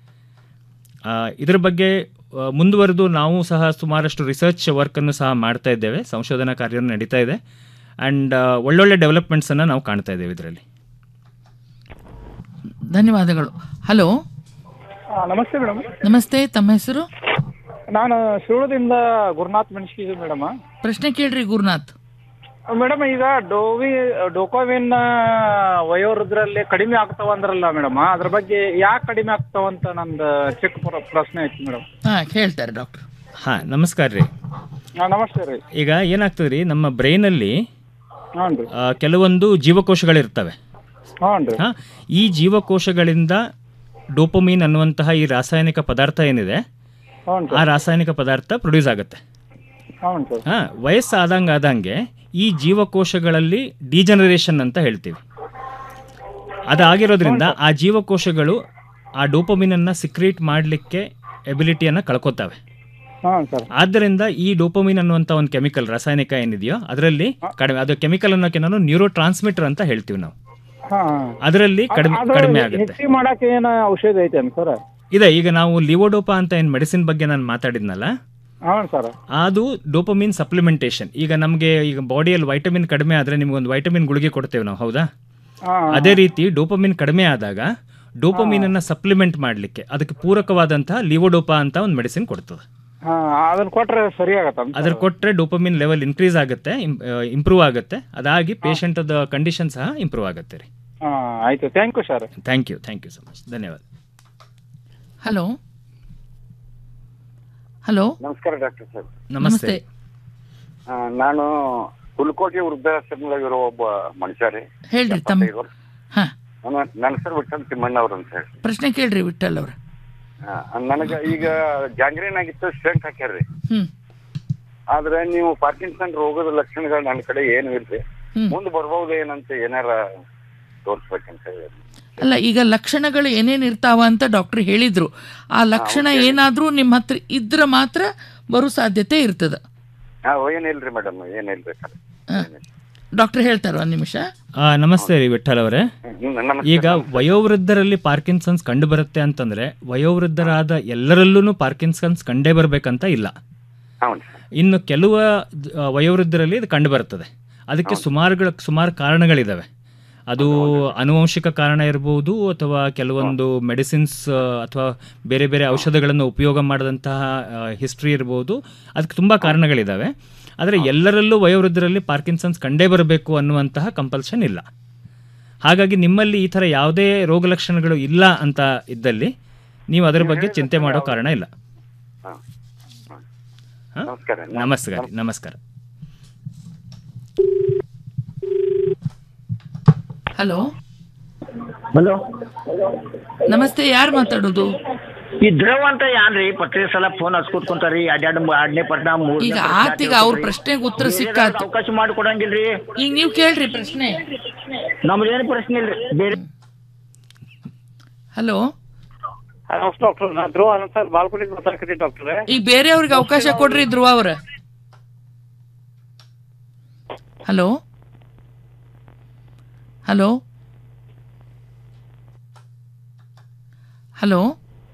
ಆ, ಇದರ ಬಗ್ಗೆ ಆ, ಮುಂದುವರೆದು ನಾವು ಸಹ ಸುಮಾರಷ್ಟು ರಿಸರ್ಚ್ ವರ್ಕನ್ನು ಸಹ ಮಾಡ್ತಾ ಇದ್ದೇವೆ ಸಂಶೋಧನಾ ಕಾರ್ಯ ನಡೀತಾ ಇದೆ ಆ್ಯಂಡ್ ಒಳ್ಳೊಳ್ಳೆ ಡೆವಲಪ್ಮೆಂಟ್ಸನ್ನು ನಾವು ಕಾಣ್ತಾ ಇದ್ದೇವೆ ಇದರಲ್ಲಿ ಧನ್ಯವಾದಗಳು ಹಲೋ ನಮಸ್ತೆ ಮೇಡಮ್ ನಮಸ್ತೆ ತಮ್ಮ ಹೆಸರು ನಾನು ಶಿವಳದಿಂದ ಗುರುನಾಥ್ ಮೆಣಸಿಗೆ ಮೇಡಮ್ ಪ್ರಶ್ನೆ ಕೇಳ್ರಿ ಗುರುನಾಥ್ ಮೇಡಮ್ ಈಗ ಡೋವಿ ಡೋಕೋವಿನ್ ವಯೋವೃದ್ಧರಲ್ಲಿ ಕಡಿಮೆ ಆಗ್ತಾವ ಅಂದ್ರಲ್ಲ ಮೇಡಮ್ ಅದ್ರ ಬಗ್ಗೆ ಯಾಕೆ ಕಡಿಮೆ ಆಗ್ತಾವ ಅಂತ ನಂದು ಚಿಕ್ಕ ಪ್ರ- ಪ್ರಶ್ನೆ ಐತಿ ಮೇಡಮ್ ಹಾಂ ಹೇಳ್ತಾರೆ ಡಾಕ್ಟರ್ ಹಾಂ ನಮಸ್ಕಾರ ರೀ ನಮಸ್ತೆ ರೀ ಈಗ ಏನಾಗ್ತದೆ ರೀ ನಮ್ಮ ಬ್ರೈನಲ್ಲಿ ಹ್ಞೂ ರೀ ಕೆಲವೊಂದು ಜೀವಕೋಶಗಳಿರ್ತವೆ ಹ್ಞೂ ರೀ ಹಾ, ಈ ಜೀವಕೋಶಗಳಿಂದ ಡೋಪಮೀನ್ ಅನ್ನುವಂತಹ ಈ ರಾಸಾಯನಿಕ ಪದಾರ್ಥ ಏನಿದೆ ಹ್ಞೂ ಆ ರಾಸಾಯನಿಕ ಪದಾರ್ಥ ಪ್ರೊಡ್ಯೂಸ್ ಆಗುತ್ತೆ ಹ್ಞೂ ಸರ್ ಹಾ ವಯಸ್ಸಾದಂಗೆ ಆದಂಗೆ ಈ ಜೀವಕೋಶಗಳಲ್ಲಿ ಡಿಜನರೇಷನ್ ಅಂತ ಹೇಳ್ತೀವಿ ಅದಾಗಿರೋದ್ರಿಂದ ಆ ಜೀವಕೋಶಗಳು ಆ ಡೋಪಮೀನನ್ನು ಸಿಕ್ರೇಟ್ ಮಾಡಲಿಕ್ಕೆ ಎಬಿಲಿಟಿಯನ್ನು ಕಳ್ಕೊತಾವೆ ಹಾಂ ಸರ್ ಆದ್ದರಿಂದ ಈ ಡೋಪಮೀನ್ ಅನ್ನುವಂಥ ಒಂದು ಕೆಮಿಕಲ್ ರಾಸಾಯನಿಕ ಏನಿದೆಯೋ ಅದರಲ್ಲಿ ಕಡಿಮೆ ಅದು ಕೆಮಿಕಲ್ ಅನ್ನೋಕೆ ನಾನು ನ್ಯೂರೋ ಟ್ರಾನ್ಸ್ಮಿಟರ್ ಅಂತ ಹೇಳ್ತೀವಿ ನಾವು ಹಾಂ ಅದರಲ್ಲಿ ಕಡಿಮೆ ಕಡಿಮೆ ಆಗುತ್ತೆ ಹೆಚ್ಚಿಗೆ ಮಾಡಕ್ಕೆ ಏನು ಔಷಧ ಐತೆ ಸರ್ ಇದೆ ಈಗ ನಾವು ಲಿವೋಡೋಪಾ ಅಂತ ಏನು ಮೆಡಿಸಿನ್ ಬಗ್ಗೆ ನಾನು ಮಾತಾಡಿದ್ನಲ್ಲ ಹ್ಞೂ ಸರ್ ಅದು ಡೋಪಮಿನ್ ಸಪ್ಲಿಮೆಂಟೇಷನ್ ಈಗ ನಮಗೆ ಈಗ ಬಾಡಿಯಲ್ಲಿ ವೈಟಮಿನ್ ಕಡಿಮೆ ಆದರೆ ನಿಮ್ಗೊಂದು ವೈಟಮಿನ್ ಗುಳಿಗೆ ಕೊಡ್ತೇವೆ ನಾವು ಹೌದಾ ಹಾಂ ಅದೇ ರೀತಿ ಡೋಪಮಿನ್ ಕಡಿಮೆ ಆದಾಗ ಡೋಪಮಿನ್ ಅನ್ನ ಸಪ್ಲಿಮೆಂಟ್ ಮಾಡಲಿಕ್ಕೆ ಅದಕ್ಕೆ ಪೂರಕವಾದಂತಹ ಲಿವೋಡೋಪಾ ಅಂತ ಒಂದು ಮೆಡಿಸಿನ್ ಕೊಡ್ತದೆ ಹಾಂ ಅದನ್ನ ಕೊಟ್ರೆ ಸರಿ ಆಗತ್ತ ಅದ್ರ ಕೊಟ್ಟರೆ ಡೋಪಮಿನ್ ಲೆವೆಲ್ ಇನ್ಕ್ರೀಸ್ ಆಗುತ್ತೆ ಇಂಪ್ರೂವ್ ಆಗುತ್ತೆ ಅದಾಗಿ ಪೇಷಂಟ್ ಕಂಡೀಷನ್ ಸಹ ಇಂಪ್ರೂವ್ ಆಗುತ್ತೆ ರೀ ಹಾಂ ಆಯ್ತು thank you sir thank you thank you so much ಧನ್ಯವಾದ ಹಲೋ ಹಲೋ ನಮಸ್ಕಾರ ಡಾಕ್ಟರ್ ಸರ್ ನಮಸ್ತೆ ಆ, ನಾನು ಹುಲ್ಕೋಟೆ ವೃದ್ಧಾಶ್ರಮದಾಗಿರೋ ಒಬ್ಬ ಮನುಷ್ಯ ರೀ ಹೇಳ್ರಿ ತಮ್ಮ ಹಾ. ನನ್ನ ನನ್ನ ಹೆಸರು ವಿಠಲ್ ತಿಮ್ಮಣ್ಣ ಅವ್ರು ಅಂತ ಹೇಳಿ ಪ್ರಶ್ನೆ ಕೇಳ್ರಿ ವಿಠಲ್ ಅವ್ರ ಆ, ನನಗ ಈಗ ಗ್ಯಾಂಗ್ರೀನ್ ಆಗಿತ್ತು ಸ್ಟೆಂಟ್ ಹಾಕ್ಯಾರ್ರಿ ಹ್ಮ್ ಆದ್ರೆ ನೀವು ಪಾರ್ಕಿನ್ಸನ್ ರೋಗದ ಲಕ್ಷಣಗಳು ನನ್ನ ಕಡೆ ಏನು ಇಲ್ರಿ ಹ್ಮ್. ಮುಂದೆ ಬರ್ಬೋದು ಏನಂತ ಏನಾರ ತೋರ್ಸ್ಬೇಕಂತ ಹೇಳಿ ಅಲ್ಲ ಈಗ ಲಕ್ಷಣಗಳು ಏನೇನು ಇರ್ತಾವ ಅಂತ ಡಾಕ್ಟರ್ ಹೇಳಿದ್ರು ಆ ಲಕ್ಷಣ ಏನಾದ್ರೂ ನಿಮ್ಮ ಹತ್ರ ಇದ್ರೆ ಮಾತ್ರ ಬರೋ ಸಾಧ್ಯತೆ ಇರ್ತದ ಹಾ ಏನಿಲ್ರಿ ಮೇಡಮ್ ಏನಿಲ್ರಿ ಸರ್ ಡಾಕ್ಟರ್ ಹೇಳ್ತಾರ ಒಂದ್ ನಿಮಿಷ ಆ, ನಮಸ್ತೆ ರೀ ವಿಠಲ್ ಅವರೇ ನಮಸ್ತೆ, ಈಗ ವಯೋವೃದ್ಧರಲ್ಲಿ ಪಾರ್ಕಿನ್ಸನ್ಸ್ ಕಂಡು ಬರುತ್ತೆ ಅಂತಂದ್ರೆ ವಯೋವೃದ್ಧರಾದ ಎಲ್ಲರಲ್ಲೂ ಪಾರ್ಕಿನ್ಸನ್ಸ್ ಕಂಡೇ ಬರ್ಬೇಕಂತ ಇಲ್ಲ ಹೌದು ಇನ್ನು ಕೆಲವು ಆ, ವಯೋವೃದ್ಧರಲ್ಲಿ ಇದು ಕಂಡು ಬರ್ತದೆ ಅದಕ್ಕೆ ಸುಮಾರುಗಳ ಸುಮಾರು ಕಾರಣಗಳಿದಾವೆ ಅದು ಆನುವಂಶಿಕ ಕಾರಣ ಇರಬಹುದು ಅಥವಾ ಕೆಲವೊಂದು ಮೆಡಿಸಿನ್ಸ್ ಅಥವಾ ಬೇರೆ ಬೇರೆ ಔಷಧಗಳನ್ನು ಉಪಯೋಗ ಮಾಡಿದಂತಹ ಹಿಸ್ಟ್ರಿ ಇರ್ಬೋದು ಅದಕ್ಕೆ ತುಂಬ ಕಾರಣಗಳಿದ್ದಾವೆ ಆದರೆ ಎಲ್ಲರಲ್ಲೂ ವಯೋವೃದ್ಧರಲ್ಲಿ ಪಾರ್ಕಿನ್ಸನ್ಸ್ ಕಂಡೇ ಬರಬೇಕು ಅನ್ನುವಂತಹ ಕಂಪಲ್ಷನ್ ಇಲ್ಲ ಹಾಗಾಗಿ ನಿಮ್ಮಲ್ಲಿ ಈ ಥರ ಯಾವುದೇ ರೋಗ ಲಕ್ಷಣಗಳು ಇಲ್ಲ ಅಂತ ಇದ್ದಲ್ಲಿ ನೀವು ಅದರ ಬಗ್ಗೆ ಚಿಂತೆ ಮಾಡೋ ಕಾರಣ ಇಲ್ಲ ಹಾ? ನಮಸ್ಕಾರ ನಮಸ್ಕಾರ ನಮಸ್ಕಾರ ಹಲೋ ಹಲೋ ನಮಸ್ತೆ ಯಾರು ಮಾತಾಡೋದು ಈ ದ್ರವ ಅಂತ ಯಾನ್ರಿ ಪ್ರತಿ ಸಲ ಫೋನ್ ಹಚ್ಕೊತ್ಕೊಂತಾರಿ ಎರಡ್ ಎರಡನೇ ಪಟ್ನ ಮೂರನೇ ಈಗ ಪಟ್ನ ಆತೀಗ ಅವ್ರ ಪ್ರಶ್ನೆಗೆ ಉತ್ತರ ಸಿಕ್ಕಾತು ಅವಕಾಶ ಮಾಡಿ ಕೊಡಂಗಿಲ್ರಿ ಈಗ ನೀವು ಕೇಳ್ರಿ ಪ್ರಶ್ನೆ ನಮ್ದೇನು ಪ್ರಶ್ನೆ ಇಲ್ರಿ ಬೇರೆ ಹಲೋ ನಮಸ್ತೆ ಡಾಕ್ಟರ್ ನಾ ಧ್ರುವ ಅನಂತ್ ಸರ್ ಬಾಲ್ಕೋಟಿ ಮಾತಾಡ್ಕತ್ತೀನಿ ಡಾಕ್ಟರ್ ಈಗ ಬೇರೆಯವ್ರಿಗೆ ಅವಕಾಶ ಕೊಡ್ರಿ ಧ್ರುವ ಅವ್ರ ಹಲೋ ಹಲೋ ಹಲೋ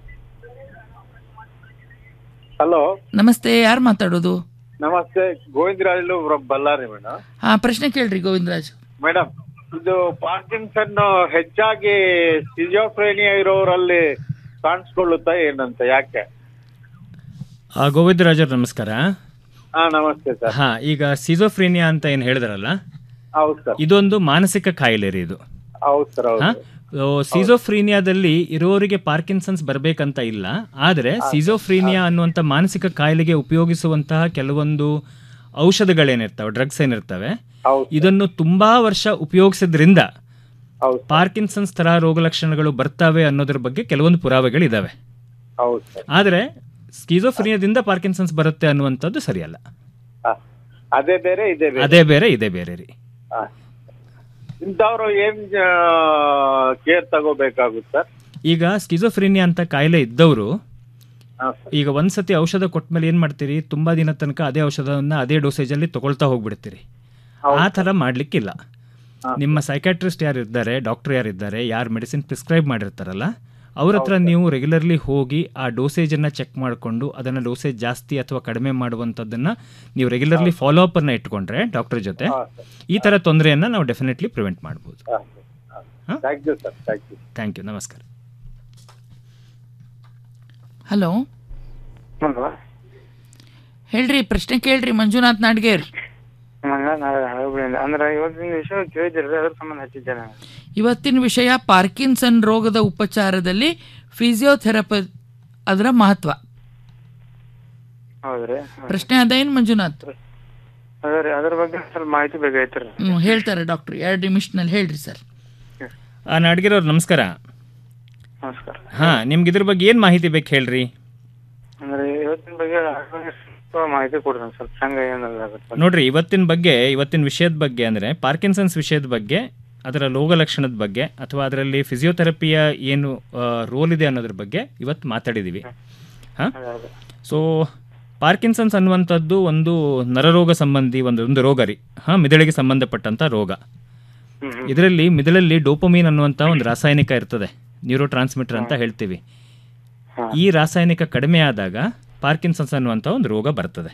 ಹಲೋ ನಮಸ್ತೆ ಯಾರು ಮಾತಾಡೋದು ನಮಸ್ತೆ ಗೋವಿಂದರಾಜು ಬಳ್ಳಾರಿ ಮೇಡಮ್ ಹಾ ಪ್ರಶ್ನೆ ಕೇಳ್ರಿ ಗೋವಿಂದರಾಜ್ ಮೇಡಮ್ ಇದು ಪಾರ್ಕಿನ್ಸನ್ ಹೆಚ್ಚಾಗಿ ಸಿಜೋಫ್ರೇನಿಯಾ ಇರೋರಲ್ಲಿ ಕಾಣಿಸ್ಕೊಳ್ಳುತ್ತಾ ಏನಂತ ಯಾಕೆ ಆ, ಗೋವಿಂದರಾಜರ್ ನಮಸ್ಕಾರ ಹಾ ನಮಸ್ತೆ ಸರ್ ಹಾ ಈಗ ಸಿಜೋಫ್ರೇನಿಯಾ ಅಂತ ಏನು ಹೇಳಿದ್ರಲ್ಲ ಹೌದು ಸರ್ ಇದೊಂದು ಮಾನಸಿಕ ಕಾಯಿಲೆ ರೀ ಇದು ಹೌದು ಸರ್ ಹಾ? ಹೌದು ಸೊ, ಸಿಜೋಫ್ರೀನಿಯಾದಲ್ಲಿ ಇರೋರಿಗೆ ಪಾರ್ಕಿನ್ಸನ್ಸ್ ಬರಬೇಕಂತ ಇಲ್ಲ ಆದರೆ ಸಿಜೋಫ್ರೀನಿಯಾ ಅನ್ನುವಂಥ ಮಾನಸಿಕ ಕಾಯಿಲೆಗೆ ಉಪಯೋಗಿಸುವಂತಹ ಕೆಲವೊಂದು ಔಷಧಗಳೇನಿರ್ತವೆ ಡ್ರಗ್ಸ್ ಏನಿರ್ತವೆ ಇದನ್ನು ತುಂಬಾ ವರ್ಷ ಉಪಯೋಗಿಸಿದ್ರಿಂದ ಪಾರ್ಕಿನ್ಸನ್ಸ್ ತರ ರೋಗ ಲಕ್ಷಣಗಳು ಬರ್ತವೆ ಅನ್ನೋದ್ರ ಬಗ್ಗೆ ಕೆಲವೊಂದು ಪುರಾವೆಗಳಿದಾವೆ ಹೌದು ಸರ್ ಆದರೆ ಸ್ಕಿಜೋಫ್ರೀನಿಯಾದಿಂದ ಪಾರ್ಕಿನ್ಸನ್ಸ್ ಬರುತ್ತೆ ಅನ್ನುವಂಥದ್ದು ಸರಿಯಲ್ಲ ಅದೇ ಬೇರೆ ಇದೇ ಬೇರೆ ಅದೇ ಬೇರೆ ಇದೇ ಬೇರೆ ರೀ ಹಾ. ಇಂಥವ್ರು ಏನ್ ಕೇರ್ ತಗೋಬೇಕಾಗುತ್ತೆ ಸರ್ ಈಗ ಸ್ಕಿಜೋಫ್ರೀನಿಯಾ ಅಂತ ಕಾಯಿಲೆ ಇದ್ದವರು ಹಾ, ಈಗ ಒಂದ್ಸತಿ ಔಷಧ ಕೊಟ್ಮೇಲೆ ಏನ್ ಮಾಡ್ತೀರಿ ತುಂಬಾ ದಿನ ತನಕ ಅದೇ ಔಷಧವನ್ನ ಅದೇ ಡೋಸೇಜ್ ಅಲ್ಲಿ ತಗೊಳ್ತಾ ಹೋಗ್ಬಿಡ್ತೀರಿ ಆ ಥರ ಮಾಡ್ಲಿಕ್ಕಿಲ್ಲ ನಿಮ್ಮ ಸೈಕಾಟ್ರಿಸ್ಟ್ ಯಾರು ಇದ್ದಾರೆ ಡಾಕ್ಟರ್ ಯಾರಿದ್ದಾರೆ ಯಾರು ಮೆಡಿಸಿನ್ ಪ್ರಿಸ್ಕ್ರೈಬ್ ಮಾಡಿರ್ತಾರಲ್ಲ ಅವ್ರ ಹತ್ರ ನೀವು ರೆಗ್ಯುಲರ್ಲಿ ಹೋಗಿ ಆ ಡೋಸೇಜನ್ನು ಚೆಕ್ ಮಾಡಿಕೊಂಡು ಅದನ್ನು ಡೋಸೇಜ್ ಜಾಸ್ತಿ ಅಥವಾ ಕಡಿಮೆ ಮಾಡುವಂಥದ್ದನ್ನು ನೀವು ರೆಗ್ಯುಲರ್ಲಿ ಫಾಲೋ ಅಪ್ ಅನ್ನ ಇಟ್ಕೊಂಡ್ರೆ ಡಾಕ್ಟರ್ ಜೊತೆ ಈ ಥರ ತೊಂದರೆಯನ್ನು ನಾವು ಡೆಫಿನೆಟ್ಲಿ ಪ್ರಿವೆಂಟ್ ಮಾಡ್ಬೋದು thank you sir thank you thank you ನಮಸ್ಕಾರ ಹಲೋ ಹೇಳ್ರಿ ಪ್ರಶ್ನೆ ಕೇಳ್ರಿ ಮಂಜುನಾಥ್ ನಾಡ್ಗೇರ್ ಅಂದ್ರೆ ಇವತ್ತಿನ ವಿಷಯ ಕೇಳಿದಿರಲ್ಲ ಅದ್ರ ಸಂಬಂಧ ಹಚ್ಚಿದ್ದೆ ನಾನು ಇವತ್ತಿನ ವಿಷಯ ಪಾರ್ಕಿನ್ಸನ್ ರೋಗದ ಉಪಚಾರದಲ್ಲಿ ಫಿಸಿಯೋಥೆರಪಿ ಅದರ ಮಹತ್ವ ಹೌದ್ರಿ ಪ್ರಶ್ನೆ ಅದೇನು ಮಂಜುನಾಥ್ ಅದ್ರಿ ಅದ್ರ ಬಗ್ಗೆ ಸ್ವಲ್ಪ ಮಾಹಿತಿ ಬೇಕಾಯ್ತ್ರಿ ಹ್ಮ್, ಹೇಳ್ತಾರೆ ಡಾಕ್ಟರ್ ಎರಡು ನಿಮಿಷನಲ್ಲಿ ಹೇಳ್ರಿ ಸರ್ ಆ ನಾಡ್ಗಿರೋರು ನಮಸ್ಕಾರ ನಮಸ್ಕಾರ ಹಾ ನಿಮ್ಗೆ ಇದ್ರ ಬಗ್ಗೆ ಏನು ಮಾಹಿತಿ ಬೇಕು ಹೇಳ್ರಿ ಅಂದ್ರೆ ಇವತ್ತಿನ ಬಗ್ಗೆ ಸ್ವಲ್ಪ ಮಾಹಿತಿ ಕೊಡ್ರಿ ಒಂದ್ ಸ್ವಲ್ಪ ಹೆಂಗ ಏನಾಗುತ್ತೆ ನೋಡ್ರಿ ಇವತ್ತಿನ ಬಗ್ಗೆ ಇವತ್ತಿನ ವಿಷಯದ ಬಗ್ಗೆ ಅಂದರೆ ಪಾರ್ಕಿನ್ಸನ್ಸ್ ವಿಷಯದ ಬಗ್ಗೆ ಅದರ ರೋಗ ಲಕ್ಷಣದ ಬಗ್ಗೆ ಅಥವಾ ಅದರಲ್ಲಿ ಫಿಸಿಯೋಥೆರಪಿಯ ಏನು ರೋಲ್ ಇದೆ ಅನ್ನೋದ್ರ ಬಗ್ಗೆ ಇವತ್ತು ಮಾತಾಡಿದ್ದೀವಿ ಹಾಂ ಸೊ ಪಾರ್ಕಿನ್ಸನ್ಸ್ ಅನ್ನುವಂಥದ್ದು ಒಂದು ನರರೋಗ ಸಂಬಂಧಿ ಒಂದು ಒಂದು ರೋಗ ರೀ ಹಾಂ ಮಿದುಳಿಗೆ ಸಂಬಂಧಪಟ್ಟಂಥ ರೋಗ ಇದರಲ್ಲಿ ಮಿದುಳಲ್ಲಿ ಡೋಪಮೀನ್ ಅನ್ನುವಂಥ ಒಂದು ರಾಸಾಯನಿಕ ಇರ್ತದೆ ನ್ಯೂರೋ ಟ್ರಾನ್ಸ್ಮಿಟರ್ ಅಂತ ಹೇಳ್ತೀವಿ ಈ ರಾಸಾಯನಿಕ ಕಡಿಮೆ ಆದಾಗ ಪಾರ್ಕಿನ್ಸನ್ಸ್ ಅನ್ನುವಂಥ ಒಂದು ರೋಗ ಬರ್ತದೆ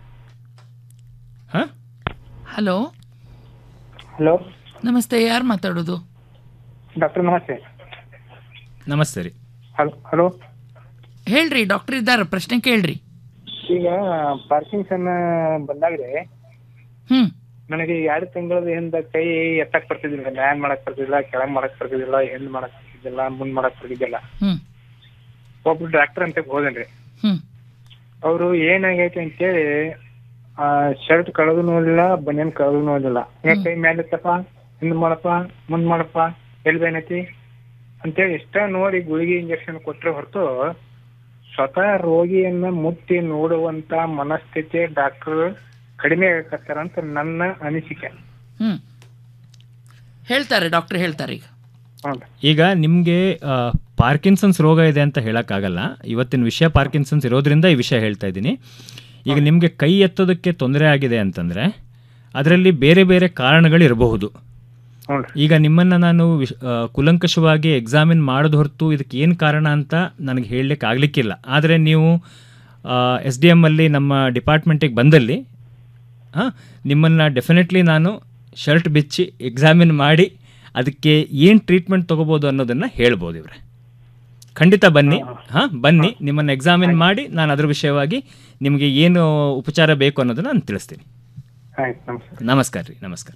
ಹಾಂ ಹಲೋ ಹಲೋ ನಮಸ್ತೆ ಯಾರು ಮಾತಾಡೋದು ಡಾಕ್ಟರ್ ನಮಸ್ತೆ ನಮಸ್ತೆ ರೀ ಹಲೋ ಹಲೋ ಹೇಳ್ರಿ ಡಾಕ್ಟರ್ ಇದ್ದಾರೆ ಪ್ರಶ್ನೆ ಕೇಳ್ರಿ ಈಗ ಪಾರ್ಕಿನ್ಸನ್ ಬಂದಾಗ್ರೆ ಹ್ಮ್ ನನಗೆ ಎರಡು ತಿಂಗಳ ಹಿಂದ ಕೈ ಎತ್ತಕ್ ಬರ್ತಿದ್ದಿಲ್ಲ ಮ್ಯಾನ್ ಮಾಡಕ್ ಬರ್ತಿದ್ದಿಲ್ಲ ಕೆಳಗ್ ಮಾಡಕ್ ಬರ್ತಿದ್ದಿಲ್ಲ ಹಿಂದ್ ಮಾಡಕ್ ಬರ್ತಿದ್ದಿಲ್ಲ ಮುಂದ್ ಮಾಡಕ್ ಬರ್ತಿದ್ದಿಲ್ಲ ಹ್ಮ್ ಒಬ್ರು ಡಾಕ್ಟರ್ ಅಂತ ಹೋದನ್ರಿ ಹ್ಮ್ ಅವರು ಏನಾಗೈತೆ ಅಂತೇಳಿ ಆ ಶರ್ಟ್ ಕಳೆದು ನೋಡಿಲ್ಲ ಬನಿಯನ್ ಕಳೆದು ನೋಡಿಲ್ಲ ಯಾಕೆ ಕೈ ಮೇಲೆ ಎತ್ತಪ್ಪ ಹಿಂದ್ ಮಾಡಪ್ಪ ಮುಂದ್ ಮಾಡಪ್ಪ ಎಲ್ಲಿ ಬೇನೈತಿ ಅಂತೇಳಿ ಇಷ್ಟ ನೋಡಿ ಗುಳಿಗೆ ಇಂಜೆಕ್ಷನ್ ಕೊಟ್ರೆ ಹೊರತು ಸ್ವತಃ ರೋಗಿಯನ್ನ ಮುಟ್ಟಿ ನೋಡುವಂತ ಮನಸ್ಥಿತಿ ಡಾಕ್ಟರ್ ಕಡಿಮೆ ಆಗಕತ್ತಾರ ಅಂತ ನನ್ನ ಅನಿಸಿಕೆ ಹ್ಮ್ ಹೇಳ್ತಾರೆ ಡಾಕ್ಟರ್ ಹೇಳ್ತಾರೆ ಈಗ ಈಗ ನಿಮಗೆ ಪಾರ್ಕಿನ್ಸನ್ಸ್ ರೋಗ ಇದೆ ಅಂತ ಹೇಳೋಕ್ಕಾಗಲ್ಲ ಇವತ್ತಿನ ವಿಷಯ ಪಾರ್ಕಿನ್ಸನ್ಸ್ ಇರೋದ್ರಿಂದ ಈ ವಿಷಯ ಹೇಳ್ತಾ ಇದ್ದೀನಿ ಈಗ ನಿಮಗೆ ಕೈ ಎತ್ತೋದಕ್ಕೆ ತೊಂದರೆ ಆಗಿದೆ ಅಂತಂದರೆ ಅದರಲ್ಲಿ ಬೇರೆ ಬೇರೆ ಕಾರಣಗಳಿರಬಹುದು ಈಗ ನಿಮ್ಮನ್ನು ನಾನು ವಿಶ್ ಆ, ಕುಲಂಕಷವಾಗಿ ಎಕ್ಸಾಮಿನ್ ಮಾಡೋದು ಹೊರತು ಇದಕ್ಕೆ ಏನು ಕಾರಣ ಅಂತ ನನಗೆ ಹೇಳಲಿಕ್ಕೆ ಆಗಲಿಕ್ಕಿಲ್ಲ ಆದರೆ ನೀವು ಎಸ್ ಡಿ ಎಮ್ಮಲ್ಲಿ ನಮ್ಮ ಡಿಪಾರ್ಟ್ಮೆಂಟಿಗೆ ಬಂದಲ್ಲಿ ಹಾಂ ನಿಮ್ಮನ್ನು ಡೆಫಿನೆಟ್ಲಿ ನಾನು ಶರ್ಟ್ ಬಿಚ್ಚಿ ಎಕ್ಸಾಮಿನ್ ಮಾಡಿ ಅದಕ್ಕೆ ಏನು ಟ್ರೀಟ್ಮೆಂಟ್ ತೊಗೋಬೋದು ಅನ್ನೋದನ್ನು ಹೇಳ್ಬೋದು ಇವ್ರೆ ಖಂಡಿತ ಬನ್ನಿ ಹಾಂ ಬನ್ನಿ ನಿಮ್ಮನ್ನು ಎಕ್ಸಾಮಿನ್ ಮಾಡಿ ನಾನು ಅದ್ರ ವಿಷಯವಾಗಿ ನಿಮಗೆ ಏನು ಉಪಚಾರ ಬೇಕು ಅನ್ನೋದನ್ನು ನಾನು ತಿಳಿಸ್ತೀನಿ ಆಯ್ತು ನಮಸ್ಕಾರ ನಮಸ್ಕಾರ ರೀ ನಮಸ್ಕಾರ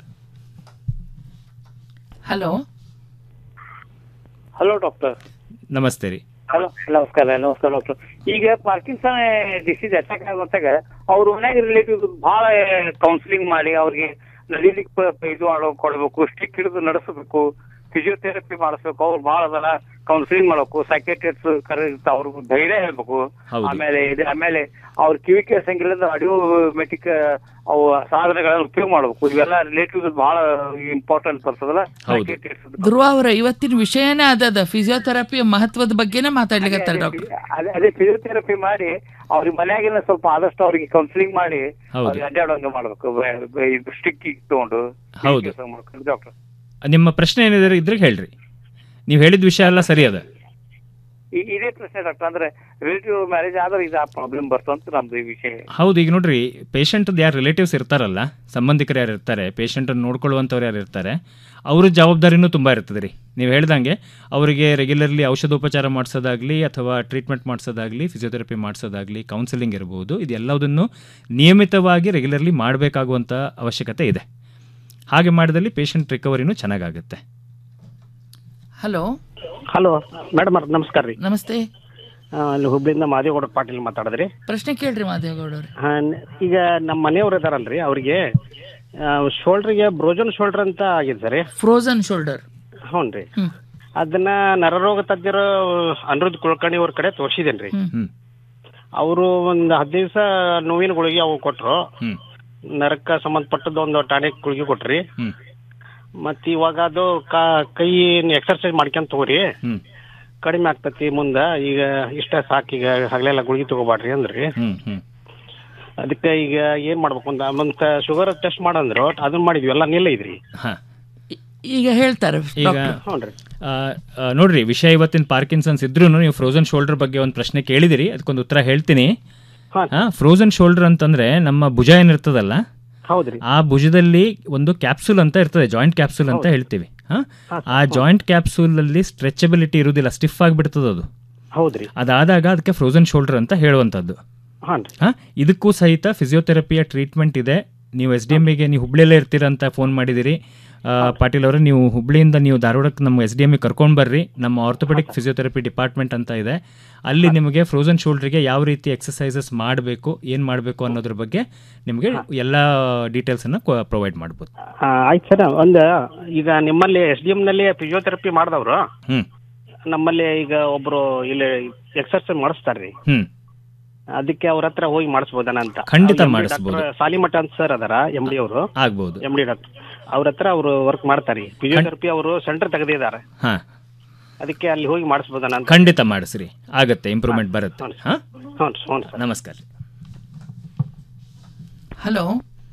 ಹಲೋ ಹಲೋ ಡಾಕ್ಟರ್ ನಮಸ್ತೆ ರೀ ಹಲೋ ನಮಸ್ಕಾರ ನಮಸ್ಕಾರ ಡಾಕ್ಟರ್ ಈಗ ಪಾರ್ಕಿನ್ಸನ್ ಡಿಸೀಸ್ ಅಟ್ಯಾಕ್ ಆಗೋತ್ತಾಗ ಅವ್ರ ಮನ್ಯಾಗ ರಿಲೇಟಿವ್ ಭಾಳ ಕೌನ್ಸಿಲಿಂಗ್ ಮಾಡಿ ಅವ್ರಿಗೆ ನಡಿಲಿಕ್ಕೆ ಪ- ಪ- ಇದು ಮಾಡೋ ಕೊಡ್ಬೇಕು ಸ್ಟಿಕ್ ಹಿಡಿದು ನಡೆಸಬೇಕು ಫಿಸಿಯೋಥೆರಪಿ ಮಾಡಿಸ್ಬೇಕು ಅವ್ರು ಭಾಳ ಅದಲ್ಲ ಕೌನ್ಸಿಲಿಂಗ್ ಮಾಡ್ಬೇಕು ಸೈಕೆಟ್ರಿಸ್ಟ್ ಕರೆಕ್ಟ್ ಅವ್ರಿಗೆ ಧೈರ್ಯ ಹೇಳ್ಬೇಕು ಹೌದು. ಆಮೇಲೆ ಇದು ಆಮೇಲೆ ಅವ್ರ ಕಿವಿ ಕೇಳ್ಸಂಗಿಲ್ಲದ ಆಡಿಯೋ ಮೆಟಿಕ್ ಅವು ಸಾಧನಗಳನ್ನ ಉಪಯೋಗ ಮಾಡ್ಬೇಕು ಇವೆಲ್ಲ ರಿಲೇಟಿವ್ ಬಹಳ ಇಂಪಾರ್ಟೆಂಟ್ ಬರ್ತದಲ್ಲ ಹೌದು. psychiatrist ಧ್ರುವ ಅವರ ಇವತ್ತಿನ ವಿಷಯನೇ ಅದದ ಫಿಸಿಯೋಥೆರಪಿಯ ಮಹತ್ವದ ಬಗ್ಗೆನೇ ಮಾತಾಡ್ಲಿಕತ್ತಾರೆ ಡಾಕ್ಟರ್ ಅದೇ ಅದೇ ಫಿಸಿಯೋಥೆರಪಿ ಮಾಡಿ ಅವ್ರಿಗೆ ಮನ್ಯಾಗಿನ ಸ್ವಲ್ಪ ಆದಷ್ಟು ಅವ್ರಿಗೆ ಕೌನ್ಸಿಲಿಂಗ್ ಮಾಡಿ ಹೌದು. ಅವ್ರಿಗೆ ಅಡ್ಡಾಡೋಂಗ ಮಾಡ್ಬೇಕು ಸ್ಟಿಕ್ ತಗೊಂಡು ಹೌದು. ಡಾಕ್ಟರ್ ನಿಮ್ಮ ಪ್ರಶ್ನೆ ಏನಿದೆ ಇದ್ರೆ ಹೇಳ್ರಿ ನೀವು ಹೇಳಿದ ವಿಷಯ ಎಲ್ಲ ಸರಿ ಅದ ಇದೇ ಪ್ರಶ್ನೆ ಡಾಕ್ಟರ್ ಅಂದ್ರೆ ರಿಲೇಟಿವ್ ಮ್ಯಾರೇಜ್ ಆದ್ರೆ ಇದು ಪ್ರಾಬ್ಲಮ್ ಬರ್ತಂತ ನಮ್ದು ಈ ವಿಷಯ ಹೌದು ಈಗ ನೋಡ್ರಿ ಪೇಷಂಟ್ದು ಯಾರು ರಿಲೇಟಿವ್ಸ್ ಇರ್ತಾರಲ್ಲ ಸಂಬಂಧಿಕರು ಯಾರು ಇರ್ತಾರೆ ಪೇಷಂಟನ್ನು ನೋಡ್ಕೊಳ್ಳುವಂಥವ್ರು ಯಾರು ಇರ್ತಾರೆ ಅವ್ರ ಜವಾಬ್ದಾರಿನೂ ತುಂಬ ಇರ್ತದೆ ರೀ ನೀವು ಹೇಳ್ದಂಗೆ ಅವರಿಗೆ ರೆಗ್ಯುಲರ್ಲಿ ಔಷಧೋಪಚಾರ ಮಾಡಿಸೋದಾಗಲಿ ಅಥವಾ ಟ್ರೀಟ್ಮೆಂಟ್ ಮಾಡಿಸೋದಾಗಲಿ ಫಿಸಿಯೋಥೆರಪಿ ಮಾಡಿಸೋದಾಗಲಿ ಕೌನ್ಸಿಲಿಂಗ್ ಇರ್ಬೋದು ಇದೆಲ್ಲದನ್ನು ನಿಯಮಿತವಾಗಿ ರೆಗ್ಯುಲರ್ಲಿ ಮಾಡಬೇಕಾಗುವಂಥ ಅವಶ್ಯಕತೆ ಇದೆ ಹಾಗೆ ಮಾಡಿದಲ್ಲಿ ಪೇಷಂಟ್ ರಿಕವರಿನೂ ಚೆನ್ನಾಗಾಗುತ್ತೆ ಹಲೋ ಹಲೋ ಮೇಡಮ್ ಅವ್ರ ನಮಸ್ಕಾರ ರೀ ನಮಸ್ತೆ ಆ, ಅಲ್ಲಿ ಹುಬ್ಳಿಯಿಂದ ಮಾದೇಗೌಡ ಪಾಟೀಲ್ ಮಾತಾಡಿದ್ರಿ ಪ್ರಶ್ನೆ ಕೇಳ್ರಿ ಮಾದೇಗೌಡವ್ರೆ ಆ, ನ- ಈಗ ನಮ್ಮ ಮನೆಯವ್ರು ಇದಾರಲ್ರಿ ಅವ್ರಿಗೆ ಶೋಲ್ಡ್ರಿಗೆ ಬ್ರೋಜನ್ ಶೋಲ್ಡರ್ ಅಂತ ಆಗಿದೆ ಸರ್ ಫ್ರೋಸನ್ ಶೋಲ್ಡರ್ ಹ್ಞೂ ರೀ ಅದನ್ನ ನರರೋಗ ತಜ್ಞರು ಅನಿರುದ್ಧ ಕುಲಕರ್ಣಿ ಅವ್ರ ಕಡೆ ತೋರಿಸಿದೇನ್ರಿ ಅವರು ಒಂದು ಹದಿನೈದು ದಿವಸ ನೋವಿನ ಗುಳಿಗೆ ಅವು ಕೊಟ್ರು ನರಕ್ಕ ಸಂಬಂಧಪಟ್ಟದ್ದು ಒಂದು ಟಾನಿಕ್ ಗುಳಿಗೆ ಕೊಟ್ರಿ ಮತ್ ಇವಾಗ ಅದು ಕಾ- ಕೈ ಎಕ್ಸರ್ಸೈಸ್ ಮಾಡ್ಕೊಂತ ತಗೋರಿ ಕಡಿಮೆ ಆಗ್ತತಿ ಮುಂದ ಈಗ ಇಷ್ಟ ಸಾಕು ಈಗ ಹಗಲೆಲ್ಲ ಗುಳಿಗೆ ತಗೋಬಾಡ್ರಿ ಅಂದ್ರಿ ಅದಕ್ಕೆ ಈಗ ಏನ್ ಮಾಡ್ಬೇಕು ಅಂತ ಮತ್ತ ಶುಗರ್ ಟೆಸ್ಟ್ ಮಾಡಂದ್ರು ಅದನ್ನ ಮಾಡಿದ್ವಿ ಎಲ್ಲ ನಿಲ್ಲ ಇದ್ರಿ ಈಗ ಹೇಳ್ತಾರೆ ಈಗ ಡಾಕ್ಟರ್ ಆ, ಆ, ನೋಡ್ರಿ ವಿಷಯ ಇವತ್ತಿನ ಪಾರ್ಕಿನ್ಸನ್ಸ್ ಇದ್ರೂ ನೀವು ಫ್ರೋಸನ್ ಶೋಲ್ಡರ್ ಬಗ್ಗೆ ಒಂದು ಪ್ರಶ್ನೆ ಕೇಳಿದಿರಿ ಅದಕ್ಕೊಂದು ಉತ್ತರ ಹೇಳ್ತೀನಿ ಫ್ರೋಸನ್ ಶೋಲ್ಡರ್ ಅಂತಂದ್ರೆ ನಮ್ಮ ಭುಜ ಏನಿರ್ತದಲ್ಲ ಹೌದ್ರಿ ಆ ಭುಜದಲ್ಲಿ ಒಂದು ಕ್ಯಾಪ್ಸೂಲ್ ಅಂತ ಇರ್ತದೆ ಜಾಯಿಂಟ್ ಕ್ಯಾಪ್ಸೂಲ್ ಅಂತ ಹೇಳ್ತೀವಿ ಹಾ? ಆ ಜಾಯಿಂಟ್ ಕ್ಯಾಪ್ಸೂಲ್ ಅಲ್ಲಿ ಸ್ಟ್ರೆಚಬಿಲಿಟಿ ಇರುವುದಿಲ್ಲ ಸ್ಟಿಫ್ ಆಗಿಬಿಡ್ತದೆ ಅದು ಹೌದ್ರಿ ಅದಾದಾಗ ಅದಕ್ಕೆ ಫ್ರೋಸನ್ ಶೋಲ್ಡರ್ ಅಂತ ಹೇಳುವಂಥದ್ದು ಹಾನ್ ಹಾ ಇದಕ್ಕೂ ಸಹಿತ ಫಿಸಿಯೋಥೆರಪಿಯ ಟ್ರೀಟ್ಮೆಂಟ್ ಇದೆ ನೀವು ಎಸ್ ಡಿ ಎಮ್ಗೆ ನೀವು ಹುಬ್ಳಿಯಲ್ಲೇ ಇರ್ತೀರ ಅಂತ ಫೋನ್ ಮಾಡಿದಿರಿ ಆ, ಪಾಟೀಲ್ ಅವರೇ ನೀವು ಹುಬ್ಳಿಯಿಂದ ನೀವು ಧಾರವಾಡಕ್ಕೆ ನಮ್ಮ ಎಸ್ ಡಿ ಎಮ್ಗೆ ಕರ್ಕೊಂಡು ಬರ್ರಿ ನಮ್ಮ ಆರ್ಥೋಪೆಡಿಕ್ ಫಿಸಿಯೋಥೆರಪಿ ಡಿಪಾರ್ಟ್ಮೆಂಟ್ ಅಂತ ಇದೆ ಅಲ್ಲಿ ನಿಮಗೆ ಫ್ರೋಸನ್ ಶೋಲ್ಡ್ರಿಗೆ ಯಾವ ರೀತಿ ಎಕ್ಸಸೈಸಸ್ ಮಾಡಬೇಕು ಏನು ಮಾಡಬೇಕು ಅನ್ನೋದ್ರ ಬಗ್ಗೆ ನಿಮಗೆ ಎಲ್ಲ ಡೀಟೇಲ್ಸನ್ನು ಪ್ರೊವೈಡ್ ಮಾಡ್ಬೋದು ಆ, ಆಯ್ತು ಸರ್ ಒಂದ್ ಈಗ ನಿಮ್ಮಲ್ಲಿ ಎಸ್ ಡಿ ಎಂ ನಲ್ಲಿ ಫಿಸಿಯೋಥೆರಪಿ ಮಾಡಿದವ್ರು ಹ್ಞೂ ನಮ್ಮಲ್ಲಿ ಈಗ ಒಬ್ರು ಇಲ್ಲಿ ಎಕ್ಸರ್ಸೈಸ್ ಮಾಡಿಸ್ತಾರ್ರಿ ಹ್ಞೂ ಅದಕ್ಕೆ ಅವ್ರ ಹತ್ರ ಹೋಗಿ ಮಾಡಿಸ್ಬೋದನ ಅಂತ ಖಂಡಿತ ಅವ್ರು MD ಮಾಡಿಸ್ಬೋದು. ಡಾಕ್ಟರ್ ಸಾಲಿಮಠ ಅಂತ ಸರ್ ಅದಾರ ಎಂ ಡಿ ಅವರು ಆಗ್ಬೋದು ಎಂ ಡಿ ಡಾಕ್ಟರ್ ಅವ್ರ ಹತ್ರ ಅವರು ವರ್ಕ್ ಮಾಡ್ತಾರೆ ಫಿಸಿಯೋಥೆರಪಿ ಅವರು ಸೆಂಟರ್ ತೆಗೆದಿದ್ದಾರೆ ಹಾಂ ಅದಕ್ಕೆ ಅಲ್ಲಿ ಹೋಗಿ ಮಾಡಿಸ್ಬೋದನ ಅಂತ ಖಂಡಿತ ಮಾಡಿಸ್ರಿ ಆಗತ್ತೆ ಇಂಪ್ರೂವ್ಮೆಂಟ್ ಬರುತ್ತೆ ಹಾಂ ಹ್ಞೂ ಹ್ಞೂ ಸರ್ ನಮಸ್ಕಾರ ಹಲೋ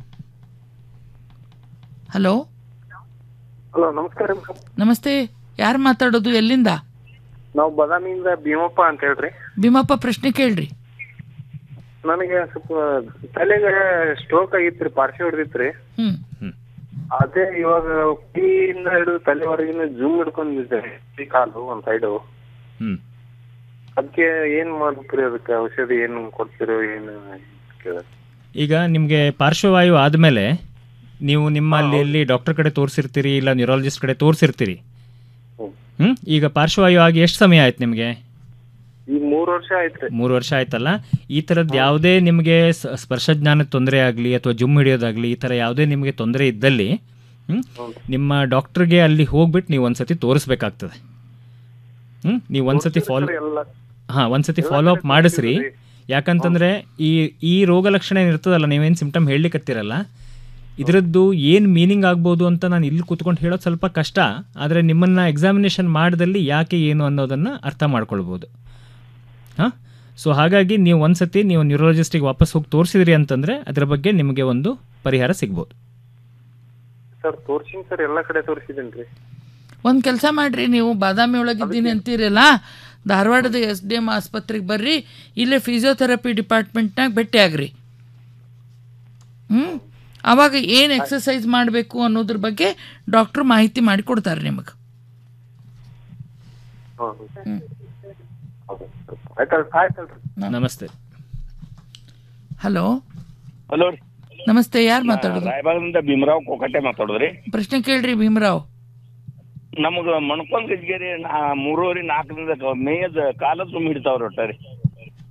ಹಲೋ ಹಲೋ ನಮಸ್ಕಾರ ನಮಸ್ತೆ ಯಾರು ಮಾತಾಡೋದು ಎಲ್ಲಿಂದ ನಾವು ಬದಾಮಿಯಿಂದ ಭೀಮಪ್ಪ ಅಂತ ಹೇಳ್ರಿ ಭೀಮಪ್ಪ ಪ್ರಶ್ನೆ ಕೇಳ್ರಿ ನನಗೆ ಸ್ವಲ್ಪ ತಲೆಗೆ ಸ್ಟ್ರೋಕ್ ಆಗಿತ್ರಿ ಪಾರ್ಶ್ವ ಹಿಡ್ದಿತ್ರಿ ಹ್ಮ್ ಅದೇ ಇವಾಗ ಕೈಯಿಂದ ಹಿಡಿದು ತಲೆವರೆಗಿನ ಜೂಮ್ ಹಿಡ್ಕೊಂಡಿದ್ದೆ ಈ ಕಾಲು ಒಂದ್ ಸೈಡು ಹ್ಮ್ ಅದಕ್ಕೆ ಏನ್ ಮಾಡ್ಬೇಕ್ರಿ ಅದಕ್ಕೆ ಔಷಧಿ ಏನು ಕೊಡ್ತೀರೋ ಏನು ಕೇಳಿದೆ. ಈಗ ನಿಮಗೆ ಪಾರ್ಶ್ವವಾಯು ಆದಮೇಲೆ ನೀವು ನಿಮ್ಮಲ್ಲಿ ಎಲ್ಲಿ ಡಾಕ್ಟರ್ ಕಡೆ ತೋರಿಸಿರ್ತೀರಿ ಇಲ್ಲ ನ್ಯೂರಾಲಜಿಸ್ಟ್ ಕಡೆ ತೋರಿಸಿರ್ತೀರಿ ಹ್ಞೂ ಈಗ ಪಾರ್ಶ್ವವಾಯು ಆಗಿ ಎಷ್ಟು ಸಮಯ ಆಯ್ತು ನಿಮಗೆ ಈಗ ಮೂರ್ ವರ್ಷ ಆಯ್ತ್ರಿ ಮೂರು ವರ್ಷ ಆಯ್ತಲ್ಲ ಈ ಥರದ್ದು ಯಾವುದೇ ನಿಮಗೆ ಸ- ಸ್ಪರ್ಶಜ್ಞಾನದ ತೊಂದರೆ ಆಗಲಿ ಅಥವಾ ಜುಮ್ ಹಿಡಿಯೋದಾಗಲಿ ಈ ಥರ ಯಾವುದೇ ನಿಮಗೆ ತೊಂದರೆ ಇದ್ದಲ್ಲಿ ಹ್ಮ್, ನಿಮ್ಮ ಡಾಕ್ಟ್ರಿಗೆ ಅಲ್ಲಿ ಹೋಗ್ಬಿಟ್ಟು ನೀವು ಒಂದ್ಸತಿ ತೋರಿಸ್ಬೇಕಾಗ್ತದೆ ಹ್ಞೂ ನೀವು ಒಂದ್ಸತಿ ಫಾಲೋ ಎಲ್ಲ ಹಾಂ ಒಂದ್ಸತಿ ಫಾಲೋ ಅಪ್ ಮಾಡಿಸ್ರಿ ಯಾಕಂತಂದ್ರೆ ಈ ಈ ರೋಗ ಲಕ್ಷಣ ಏನಿರ್ತದಲ್ಲ ನೀವೇನು ಸಿಂಪ್ಟಮ್ ಹೇಳಲಿಕ್ಕತ್ತಿರಲ್ಲ ಇದರದ್ದು ಏನು ಮೀನಿಂಗ್ ಆಗ್ಬೋದು ಅಂತ ನಾನು ಇಲ್ಲಿ ಕೂತ್ಕೊಂಡು ಹೇಳೋದು ಸ್ವಲ್ಪ ಕಷ್ಟ ಆದರೆ ನಿಮ್ಮನ್ನು ಎಕ್ಸಾಮಿನೇಷನ್ ಮಾಡಿದಲ್ಲಿ ಯಾಕೆ ಏನು ಅನ್ನೋದನ್ನು ಅರ್ಥ ಮಾಡ್ಕೊಳ್ಬೋದು ಹಾಂ ಸೊ ಹಾಗಾಗಿ ನೀವು ಒಂದ್ಸತಿ ನೀವು ನ್ಯೂರಾಲಜಿಸ್ಟಿಗೆ ವಾಪಸ್ ಹೋಗಿ ತೋರಿಸಿದ್ರಿ ಅಂತಂದರೆ ಅದರ ಬಗ್ಗೆ ನಿಮಗೆ ಒಂದು ಪರಿಹಾರ ಸಿಗ್ಬೋದು ಸರ್ ತೋರ್ಸಿನ್ ಸರ್ ಎಲ್ಲಾ ಕಡೆ ತೋರಿಸಿದೇನ್ರಿ ಒಂದು ಕೆಲಸ ಮಾಡ್ರಿ ನೀವು ಬಾದಾಮಿ ಒಳಗಿದ್ದೀನಿ ಅಂತೀರಲ್ಲ ಧಾರವಾಡದ ಎಸ್ ಡಿ ಎಮ್ ಆಸ್ಪತ್ರೆಗೆ ಬರ್ರಿ ಇಲ್ಲೇ ಫಿಸಿಯೋಥೆರಪಿ ಡಿಪಾರ್ಟ್ಮೆಂಟ್ನಾಗ ಭೇಟಿ ಆಗ್ರಿ ಹ್ಞೂ ಅವಾಗ ಏನು ಎಕ್ಸಸೈಸ್ ಮಾಡಬೇಕು ಅನ್ನೋದ್ರ ಬಗ್ಗೆ ಡಾಕ್ಟ್ರು ಮಾಹಿತಿ ಮಾಡಿ ಕೊಡ್ತಾರೆ ನಿಮಗೆ ನಮಸ್ತೆ ಹಲೋ ಹಲೋ ರೀ ನಮಸ್ತೆ ಯಾರು ಮಾತಾಡೋದು ರಾಯಬಾಗದಿಂದ ಭೀಮರಾವ್ ಕೋಕಟ್ಟೆ ಮಾತಾಡೋದ್ರಿ ಪ್ರಶ್ನೆ ಕೇಳ್ರಿ ಭೀಮರಾವ್ ನಮಗ ಮಣ್ಕೊಂಡ್ ಗಜ್ಗೇರಿ ನಾ- ಮೂರುವರೆ ನಾಲ್ಕರಿಂದ ಕ- ಮೇಯದ ಕಾಲ ತುಂಬ ಹಿಡಿತಾವ್ರಿ ಒಟ್ಟಾರಿ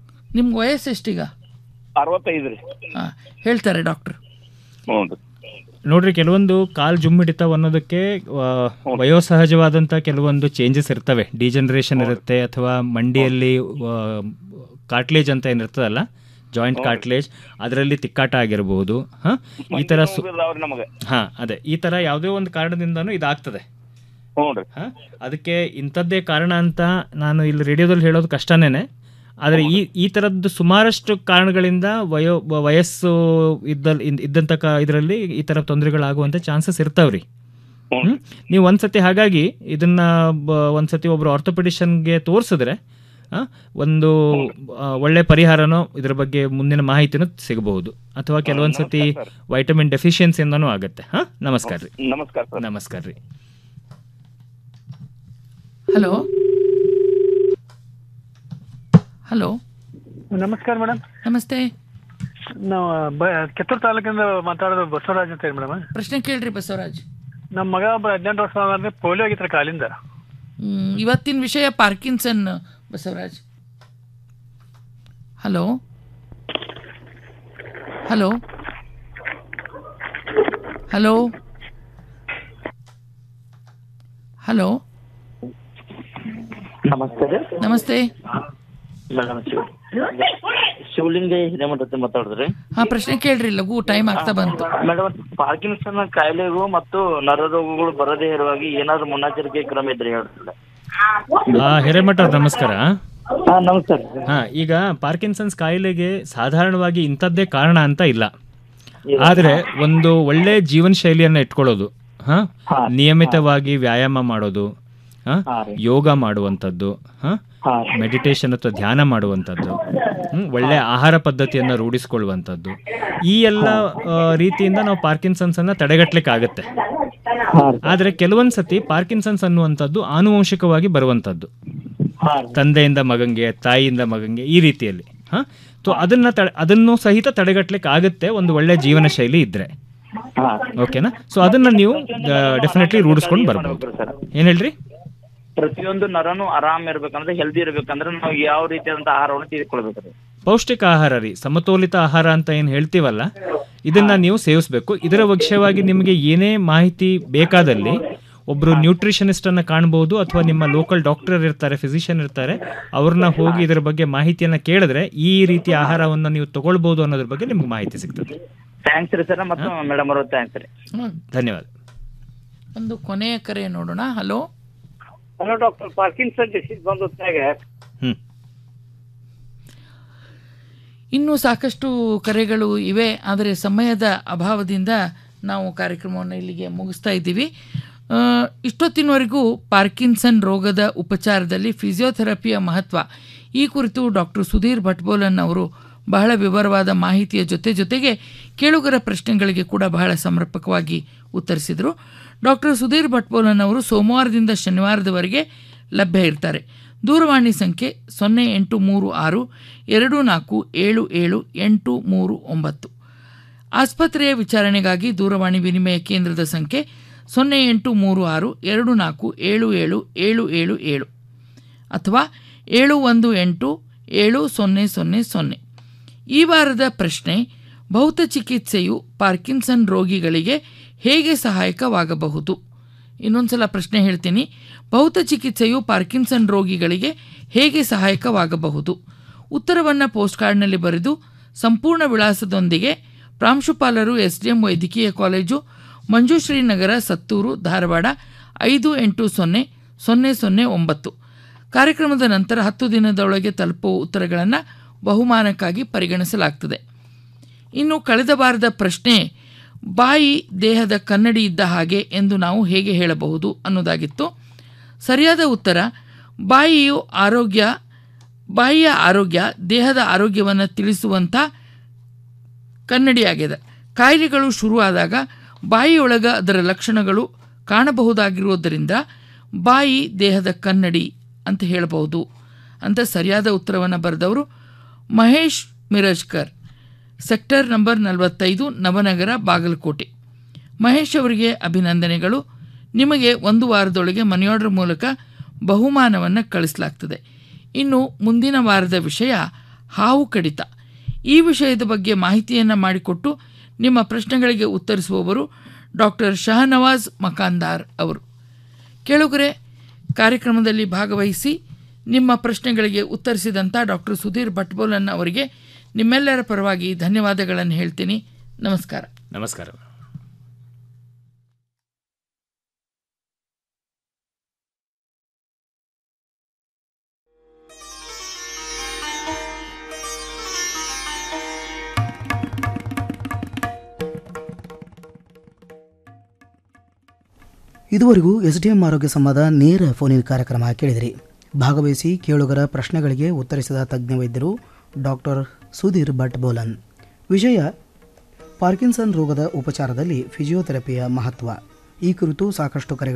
ನಿಮ್ಗೆ ವಯಸ್ಸು ಎಷ್ಟೀಗ ಅರವತ್ತೈದು ರೀ ಹಾಂ ಹೇಳ್ತಾರೆ ಡಾಕ್ಟ್ರು ಹ್ಞೂ ರೀ ನೋಡ್ರಿ ಕೆಲವೊಂದು ಕಾಲ್ ಜುಮ್ ಹಿಡಿತಾವ ಅನ್ನೋದಕ್ಕೆ ಆ, ವಯೋಸಹಜವಾದಂಥ ಕೆಲವೊಂದು ಚೇಂಜಸ್ ಇರ್ತವೆ ಡಿಜನರೇಷನ್ ಇರುತ್ತೆ ಅಥವಾ ಮಂಡಿಯಲ್ಲಿ ಕಾರ್ಟ್ಲೇಜ್ ಅಂತ ಏನಿರ್ತದಲ್ಲ ಜಾಯಿಂಟ್ ಕಾರ್ಟ್ಲೇಜ್ ಅದರಲ್ಲಿ ತಿಕ್ಕಾಟ ಆಗಿರಬಹುದು ಹಾಂ ಈ ಥರ ಸು ಅವ್ರಿ ನಮಗೆ ಹಾಂ ಅದೇ ಈ ಥರ ಯಾವುದೇ ಒಂದು ಕಾರಣದಿಂದನೂ ಇದಾಗ್ತದೆ ಹ್ಞೂ ರೀ ಹಾಂ ಅದಕ್ಕೆ ಇಂಥದ್ದೇ ಕಾರಣ ಅಂತ ನಾನು ಇಲ್ಲಿ ರೇಡಿಯೋದಲ್ಲಿ ಹೇಳೋದು ಕಷ್ಟನೇ ಆದರೆ ಈ ಈ ಥರದ್ದು ಸುಮಾರಷ್ಟು ಕಾರಣಗಳಿಂದ ವಯೋ ವ- ವಯಸ್ಸು ಇದ್ದಲ್ಲಿ ಇದ್- ಇದ್ದಂಥ ಕ ಇದರಲ್ಲಿ ಈ ಥರ ತೊಂದರೆಗಳಾಗುವಂಥ ಚಾನ್ಸಸ್ ಇರ್ತಾವ್ರಿ ಹ್ಮ್? ನೀವು ಒಂದ್ಸತಿ ಹಾಗಾಗಿ ಇದನ್ನ ಬ- ಒಂದ್ಸತಿ ಒಬ್ರು ಆರ್ಥೋಪೆಡಿಷನ್ಗೆ ತೋರಿಸಿದ್ರೆ ಆ, ಒಂದು ಆ, ಒಳ್ಳೆ ಪರಿಹಾರನೋ ಇದ್ರ ಬಗ್ಗೆ ಮುಂದಿನ ಮಾಹಿತಿನೂ ಸಿಗಬಹುದು ಅಥವಾ ಕೆಲವೊಂದು ಸತಿ ವೈಟಮಿನ್ ಡೆಫಿಷಿಯನ್ಸಿಯಿಂದನೂ ಆಗುತ್ತೆ ಹಾಂ ನಮಸ್ಕಾರ ರೀ ನಮಸ್ಕಾರ ಸರ್ ನಮಸ್ಕಾರ ರೀ ಹಲೋ ಹಲೋ ನಮಸ್ಕಾರ ಮೇಡಮ್ ನಮಸ್ತೆ ನಾವು ಬ ಕಿತ್ತೂರು ತಾಲೂಕಿಂದ ಮಾತಾಡೋದು ಬಸವರಾಜ್ ಅಂತ ಹೇಳಿ ಮೇಡಮ್ ಪ್ರಶ್ನೆ ಕೇಳ್ರಿ ಬಸವರಾಜ್ ನಮ್ಮ ಮಗ ಒಬ್ಬ ಹದಿನೆಂಟು ವರ್ಷ ಅಂದ್ರೆ ಪೋಲಿಯೋ ಆಗಿತ್ತು ಕಾಲಿಂದ ಹ್ಮ್, ಇವತ್ತಿನ ವಿಷಯ Parkinson Basavaraj hello hello hello hello ನಮಸ್ತೆ ರೀ ನಮಸ್ತೆ ಮೇಡಮ್ ಶಿವ ಶಿವಲಿಂಗ ಹಿರೇಮಠ ಅಂತ ಮಾತಾಡಿದ್ರಿ ಹಾ ಪ್ರಶ್ನೆ ಕೇಳ್ರಿ ಲಘು ಟೈಮ್ ಆಗ್ತಾ ಬಂತು ಮೇಡಮ್ ಪಾರ್ಕಿನ್ಸನ್ ಕಾಯಿಲೆಗೂ ಮತ್ತು ನರರೋಗಗಳು ಬರದೇ ಇರುವಾಗಿ ಏನಾದ್ರು ಮುನ್ನೆಚ್ಚರಿಕೆ ಕ್ರಮ ಇದ್ರೆ ಹೇಳ್ತಿಲ್ಲ ಆ, ಹಿರೇಮಠ ಅವ್ರೆ, ನಮಸ್ಕಾರ ನಮಸ್ಕಾರ ಹಾ ಈಗ ಪಾರ್ಕಿನ್ಸನ್ಸ್ ಕಾಯಿಲೆಗೆ ಸಾಧಾರಣವಾಗಿ ಇಂಥದ್ದೇ ಕಾರಣ ಅಂತ ಇಲ್ಲ ಆದರೆ ಒಂದು ಒಳ್ಳೆ ಜೀವನ ಶೈಲಿಯನ್ನ ಇಟ್ಕೊಳ್ಳೋದು ಹಾ ನಿಯಮಿತವಾಗಿ ವ್ಯಾಯಾಮ ಮಾಡೋದು ಹಾ ಯೋಗ ಮಾಡುವಂಥದ್ದು ಹಾ ಮೆಡಿಟೇಷನ್ ಅಥವಾ ಧ್ಯಾನ ಮಾಡುವಂಥದ್ದು ಹ್ಮ್, ಒಳ್ಳೆ ಆಹಾರ ಪದ್ಧತಿಯನ್ನು ರೂಢಿಸ್ಕೊಳ್ಳುವಂಥದ್ದು ಈ ಎಲ್ಲ ಆ, ರೀತಿಯಿಂದ ನಾವು ಪಾರ್ಕಿನ್ಸನ್ಸ್ ಅನ್ನ ತಡೆಗಟ್ಟಲಿಕ್ಕೆ ಆಗುತ್ತೆ ಆದರೆ ಕೆಲವೊಂದು ಸತಿ ಪಾರ್ಕಿನ್ಸನ್ಸ್ ಅನ್ನುವಂಥದ್ದು ಆನುವಂಶಿಕವಾಗಿ ಬರುವಂಥದ್ದು ತಂದೆಯಿಂದ ಮಗಂಗೆ ತಾಯಿಯಿಂದ ಮಗಂಗೆ ಈ ರೀತಿಯಲ್ಲಿ ಹಾ ಸೊ ಅದನ್ನ ತಡೆ ಅದನ್ನು ಸಹಿತ ತಡೆಗಟ್ಟಲಿಕ್ಕೆ ಆಗುತ್ತೆ ಒಂದು ಒಳ್ಳೆ ಜೀವನ ಶೈಲಿ ಇದ್ರೆ ಓಕೆನಾ ಸೊ ಅದನ್ನ ನೀವು ಡೆಫಿನೆಟ್ಲಿ ರೂಢಿಸ್ಕೊಂಡು ಬರ್ಬೋದು ಏನ್ ಹೇಳ್ರಿ ಪ್ರತಿಯೊಂದು ನರನು ಆರಾಮ್ ಇರ್ಬೇಕಂದ್ರೆ ಹೆಲ್ದಿ ಇರ್ಬೇಕಂದ್ರೆ ನಾವು ಯಾವ ರೀತಿಯಾದಂತ ಆಹಾರವನ್ನು ತೆಗೆದುಕೊಳ್ಬೇಕ್ರಿ ಪೌಷ್ಟಿಕ ಆಹಾರ ರೀ ಸಮತೋಲಿತ ಆಹಾರ ಅಂತ ಏನು ಹೇಳ್ತೀವಲ್ಲ ಇದನ್ನ ನೀವು ಸೇವಿಸಬೇಕು ಇದರ ವಿಷಯವಾಗಿ ನಿಮಗೆ ಏನೇ ಮಾಹಿತಿ ಬೇಕಾದಲ್ಲಿ ಒಬ್ರು ನ್ಯೂಟ್ರಿಷನಿಸ್ಟ್ ಅನ್ನ ಕಾಣಬಹುದು ಅಥವಾ ನಿಮ್ಮ ಲೋಕಲ್ ಡಾಕ್ಟರ್ ಇರ್ತಾರೆ ಫಿಸಿಷಿಯನ್ ಇರ್ತಾರೆ ಅವ್ರನ್ನ ಹೋಗಿ ಇದರ ಬಗ್ಗೆ ಮಾಹಿತಿಯನ್ನ ಕೇಳಿದ್ರೆ ಈ ರೀತಿಯ ಆಹಾರವನ್ನು ನೀವು ತಗೊಳ್ಬಹುದು ಅನ್ನೋದ್ರ ಬಗ್ಗೆ ನಿಮ್ಗೆ ಮಾಹಿತಿ ಸಿಗ್ತದೆ ಥ್ಯಾಂಕ್ಸ್ ರೀ ಸರ್ ಮತ್ತು ಮೇಡಮ್ ಅವರು ಥ್ಯಾಂಕ್ಸ್ ರೀ ಧನ್ಯವಾದ ಒಂದು ಕೊನೆಯ ಕರೆ ನೋಡೋಣ hello hello doctor Parkinson disease ಬಂದ ಹೊತ್ನ್ಯಾಗ ಇನ್ನೂ ಸಾಕಷ್ಟು ಕರೆಗಳು ಇವೆ ಆದರೆ ಸಮಯದ ಅಭಾವದಿಂದ ನಾವು ಕಾರ್ಯಕ್ರಮವನ್ನು ಇಲ್ಲಿಗೆ ಮುಗಿಸ್ತಾ ಇದ್ದೀವಿ ಆ, ಇಷ್ಟೊತ್ತಿನವರೆಗೂ ಪಾರ್ಕಿನ್ಸನ್ ರೋಗದ ಉಪಚಾರದಲ್ಲಿ ಫಿಸಿಯೋಥೆರಪಿಯ ಮಹತ್ವ ಈ ಕುರಿತು ಡಾಕ್ಟರ್ ಸುಧೀರ್ ಭಟ್ಬೋಲನ್ ಅವರು ಬಹಳ ವಿವರವಾದ ಮಾಹಿತಿಯ ಜೊತೆ ಜೊತೆಗೆ ಕೇಳುಗರ ಪ್ರಶ್ನೆಗಳಿಗೆ ಕೂಡ ಬಹಳ ಸಮರ್ಪಕವಾಗಿ ಉತ್ತರಿಸಿದರು ಡಾಕ್ಟರ್ ಸುಧೀರ್ ಭಟ್ಬೋಲನ್ ಅವರು ಸೋಮವಾರದಿಂದ ಶನಿವಾರದವರೆಗೆ ಲಭ್ಯ ಇರ್ತಾರೆ ದೂರವಾಣಿ ಸಂಖ್ಯೆ ಸೊನ್ನೆ ಎಂಟು ಮೂರು ಆರು ಎರಡು ನಾಲ್ಕು ಏಳು ಏಳು ಎಂಟು ಮೂರು ಒಂಬತ್ತು ಆಸ್ಪತ್ರೆಯ ವಿಚಾರಣೆಗಾಗಿ ದೂರವಾಣಿ ವಿನಿಮಯ ಕೇಂದ್ರದ ಸಂಖ್ಯೆ ಸೊನ್ನೆ ಎಂಟು ಮೂರು ಆರು ಎರಡು ನಾಲ್ಕು ಏಳು ಏಳು ಏಳು ಏಳು ಏಳು ಅಥವಾ ಏಳು ಒಂದು ಎಂಟು ಏಳು ಸೊನ್ನೆ ಸೊನ್ನೆ ಸೊನ್ನೆ ಈ ವಾರದ ಪ್ರಶ್ನೆ ಭೌತ ಚಿಕಿತ್ಸೆಯು ಪಾರ್ಕಿನ್ಸನ್ ರೋಗಿಗಳಿಗೆ ಹೇಗೆ ಸಹಾಯಕವಾಗಬಹುದು ಇನ್ನೊಂದ್ಸಲ ಪ್ರಶ್ನೆ ಹೇಳ್ತೀನಿ ಭೌತ ಚಿಕಿತ್ಸೆಯು ಪಾರ್ಕಿನ್ಸನ್ ರೋಗಿಗಳಿಗೆ ಹೇಗೆ ಸಹಾಯಕವಾಗಬಹುದು ಉತ್ತರವನ್ನು ಪೋಸ್ಟ್ ಕಾರ್ಡ್ನಲ್ಲಿ ಬರೆದು ಸಂಪೂರ್ಣ ವಿಳಾಸದೊಂದಿಗೆ ಪ್ರಾಂಶುಪಾಲರು ಎಸ್ ಡಿ ಎಂ ವೈದ್ಯಕೀಯ ಕಾಲೇಜು ಮಂಜುಶ್ರೀ ನಗರ ಸತ್ತೂರು ಧಾರವಾಡ ಐದು ಎಂಟು ಸೊನ್ನೆ ಸೊನ್ನೆ ಸೊನ್ನೆ ಒಂಬತ್ತು ಕಾರ್ಯಕ್ರಮದ ನಂತರ ಹತ್ತು ದಿನದೊಳಗೆ ತಲುಪುವ ಉತ್ತರಗಳನ್ನು ಬಹುಮಾನಕ್ಕಾಗಿ ಪರಿಗಣಿಸಲಾಗ್ತದೆ ಇನ್ನು ಕಳೆದ ವಾರದ ಪ್ರಶ್ನೆ ಬಾಯಿ ದೇಹದ ಕನ್ನಡಿ ಇದ್ದ ಹಾಗೆ ಎಂದು ನಾವು ಹೇಗೆ ಹೇಳಬಹುದು ಅನ್ನೋದಾಗಿತ್ತು ಸರಿಯಾದ ಉತ್ತರ ಬಾಯಿಯು ಆರೋಗ್ಯ ಬಾಯಿಯ ಆರೋಗ್ಯ ದೇಹದ ಆರೋಗ್ಯವನ್ನು ತಿಳಿಸುವಂಥ ಕನ್ನಡಿಯಾಗಿದೆ ಕಾಯಿಲೆಗಳು ಶುರುವಾದಾಗ ಬಾಯಿಯೊಳಗ ಅದರ ಲಕ್ಷಣಗಳು ಕಾಣಬಹುದಾಗಿರುವುದರಿಂದ ಬಾಯಿ ದೇಹದ ಕನ್ನಡಿ ಅಂತ ಹೇಳಬಹುದು ಅಂತ ಸರಿಯಾದ ಉತ್ತರವನ್ನು ಬರೆದವರು ಮಹೇಶ್ ಮಿರಜ್ಕರ್ ಸೆಕ್ಟರ್ ನಂಬರ್ ನಲವತ್ತೈದು ನವನಗರ ಬಾಗಲಕೋಟೆ ಮಹೇಶ್ ಅವರಿಗೆ ಅಭಿನಂದನೆಗಳು ನಿಮಗೆ ಒಂದು ವಾರದೊಳಗೆ ಮನೆಯಾರ್ಡರ್ ಮೂಲಕ ಬಹುಮಾನವನ್ನು ಕಳಿಸಲಾಗ್ತದೆ ಇನ್ನು ಮುಂದಿನ ವಾರದ ವಿಷಯ ಹಾವು ಕಡಿತ ಈ ವಿಷಯದ ಬಗ್ಗೆ ಮಾಹಿತಿಯನ್ನು ಮಾಡಿಕೊಟ್ಟು ನಿಮ್ಮ ಪ್ರಶ್ನೆಗಳಿಗೆ ಉತ್ತರಿಸುವವರು ಡಾಕ್ಟರ್ ಶಹನವಾಜ್ ಮಕಾಂದಾರ್ ಅವರು ಕೇಳುಗರೆ ಕಾರ್ಯಕ್ರಮದಲ್ಲಿ ಭಾಗವಹಿಸಿ ನಿಮ್ಮ ಪ್ರಶ್ನೆಗಳಿಗೆ ಉತ್ತರಿಸಿದಂಥ ಡಾಕ್ಟರ್ ಸುಧೀರ್ ಭಟ್ಬೋಲನ್ ಅವರಿಗೆ ನಿಮ್ಮೆಲ್ಲರ ಪರವಾಗಿ ಧನ್ಯವಾದಗಳನ್ನು ಹೇಳ್ತೀನಿ ನಮಸ್ಕಾರ ನಮಸ್ಕಾರ ಇದುವರೆಗೂ ಎಸ್ ಡಿ ಎಂ ಆರೋಗ್ಯ ಸಂವಾದ ನೇರ ಫೋನಿನ ಕಾರ್ಯಕ್ರಮ ಕೇಳಿದಿರಿ ಭಾಗವಹಿಸಿ ಕೇಳುಗರ ಪ್ರಶ್ನೆಗಳಿಗೆ ಉತ್ತರಿಸಿದ ತಜ್ಞ ವೈದ್ಯರು ಡಾಕ್ಟರ್ ಸುಧೀರ್ ಭಟ್ ಬೋಲನ್ ವಿಷಯ ಪಾರ್ಕಿನ್ಸನ್ ರೋಗದ ಉಪಚಾರದಲ್ಲಿ ಫಿಸಿಯೋಥೆರಪಿಯ ಮಹತ್ವ ಈ ಕುರಿತು ಸಾಕಷ್ಟು ಕರೆಗಳು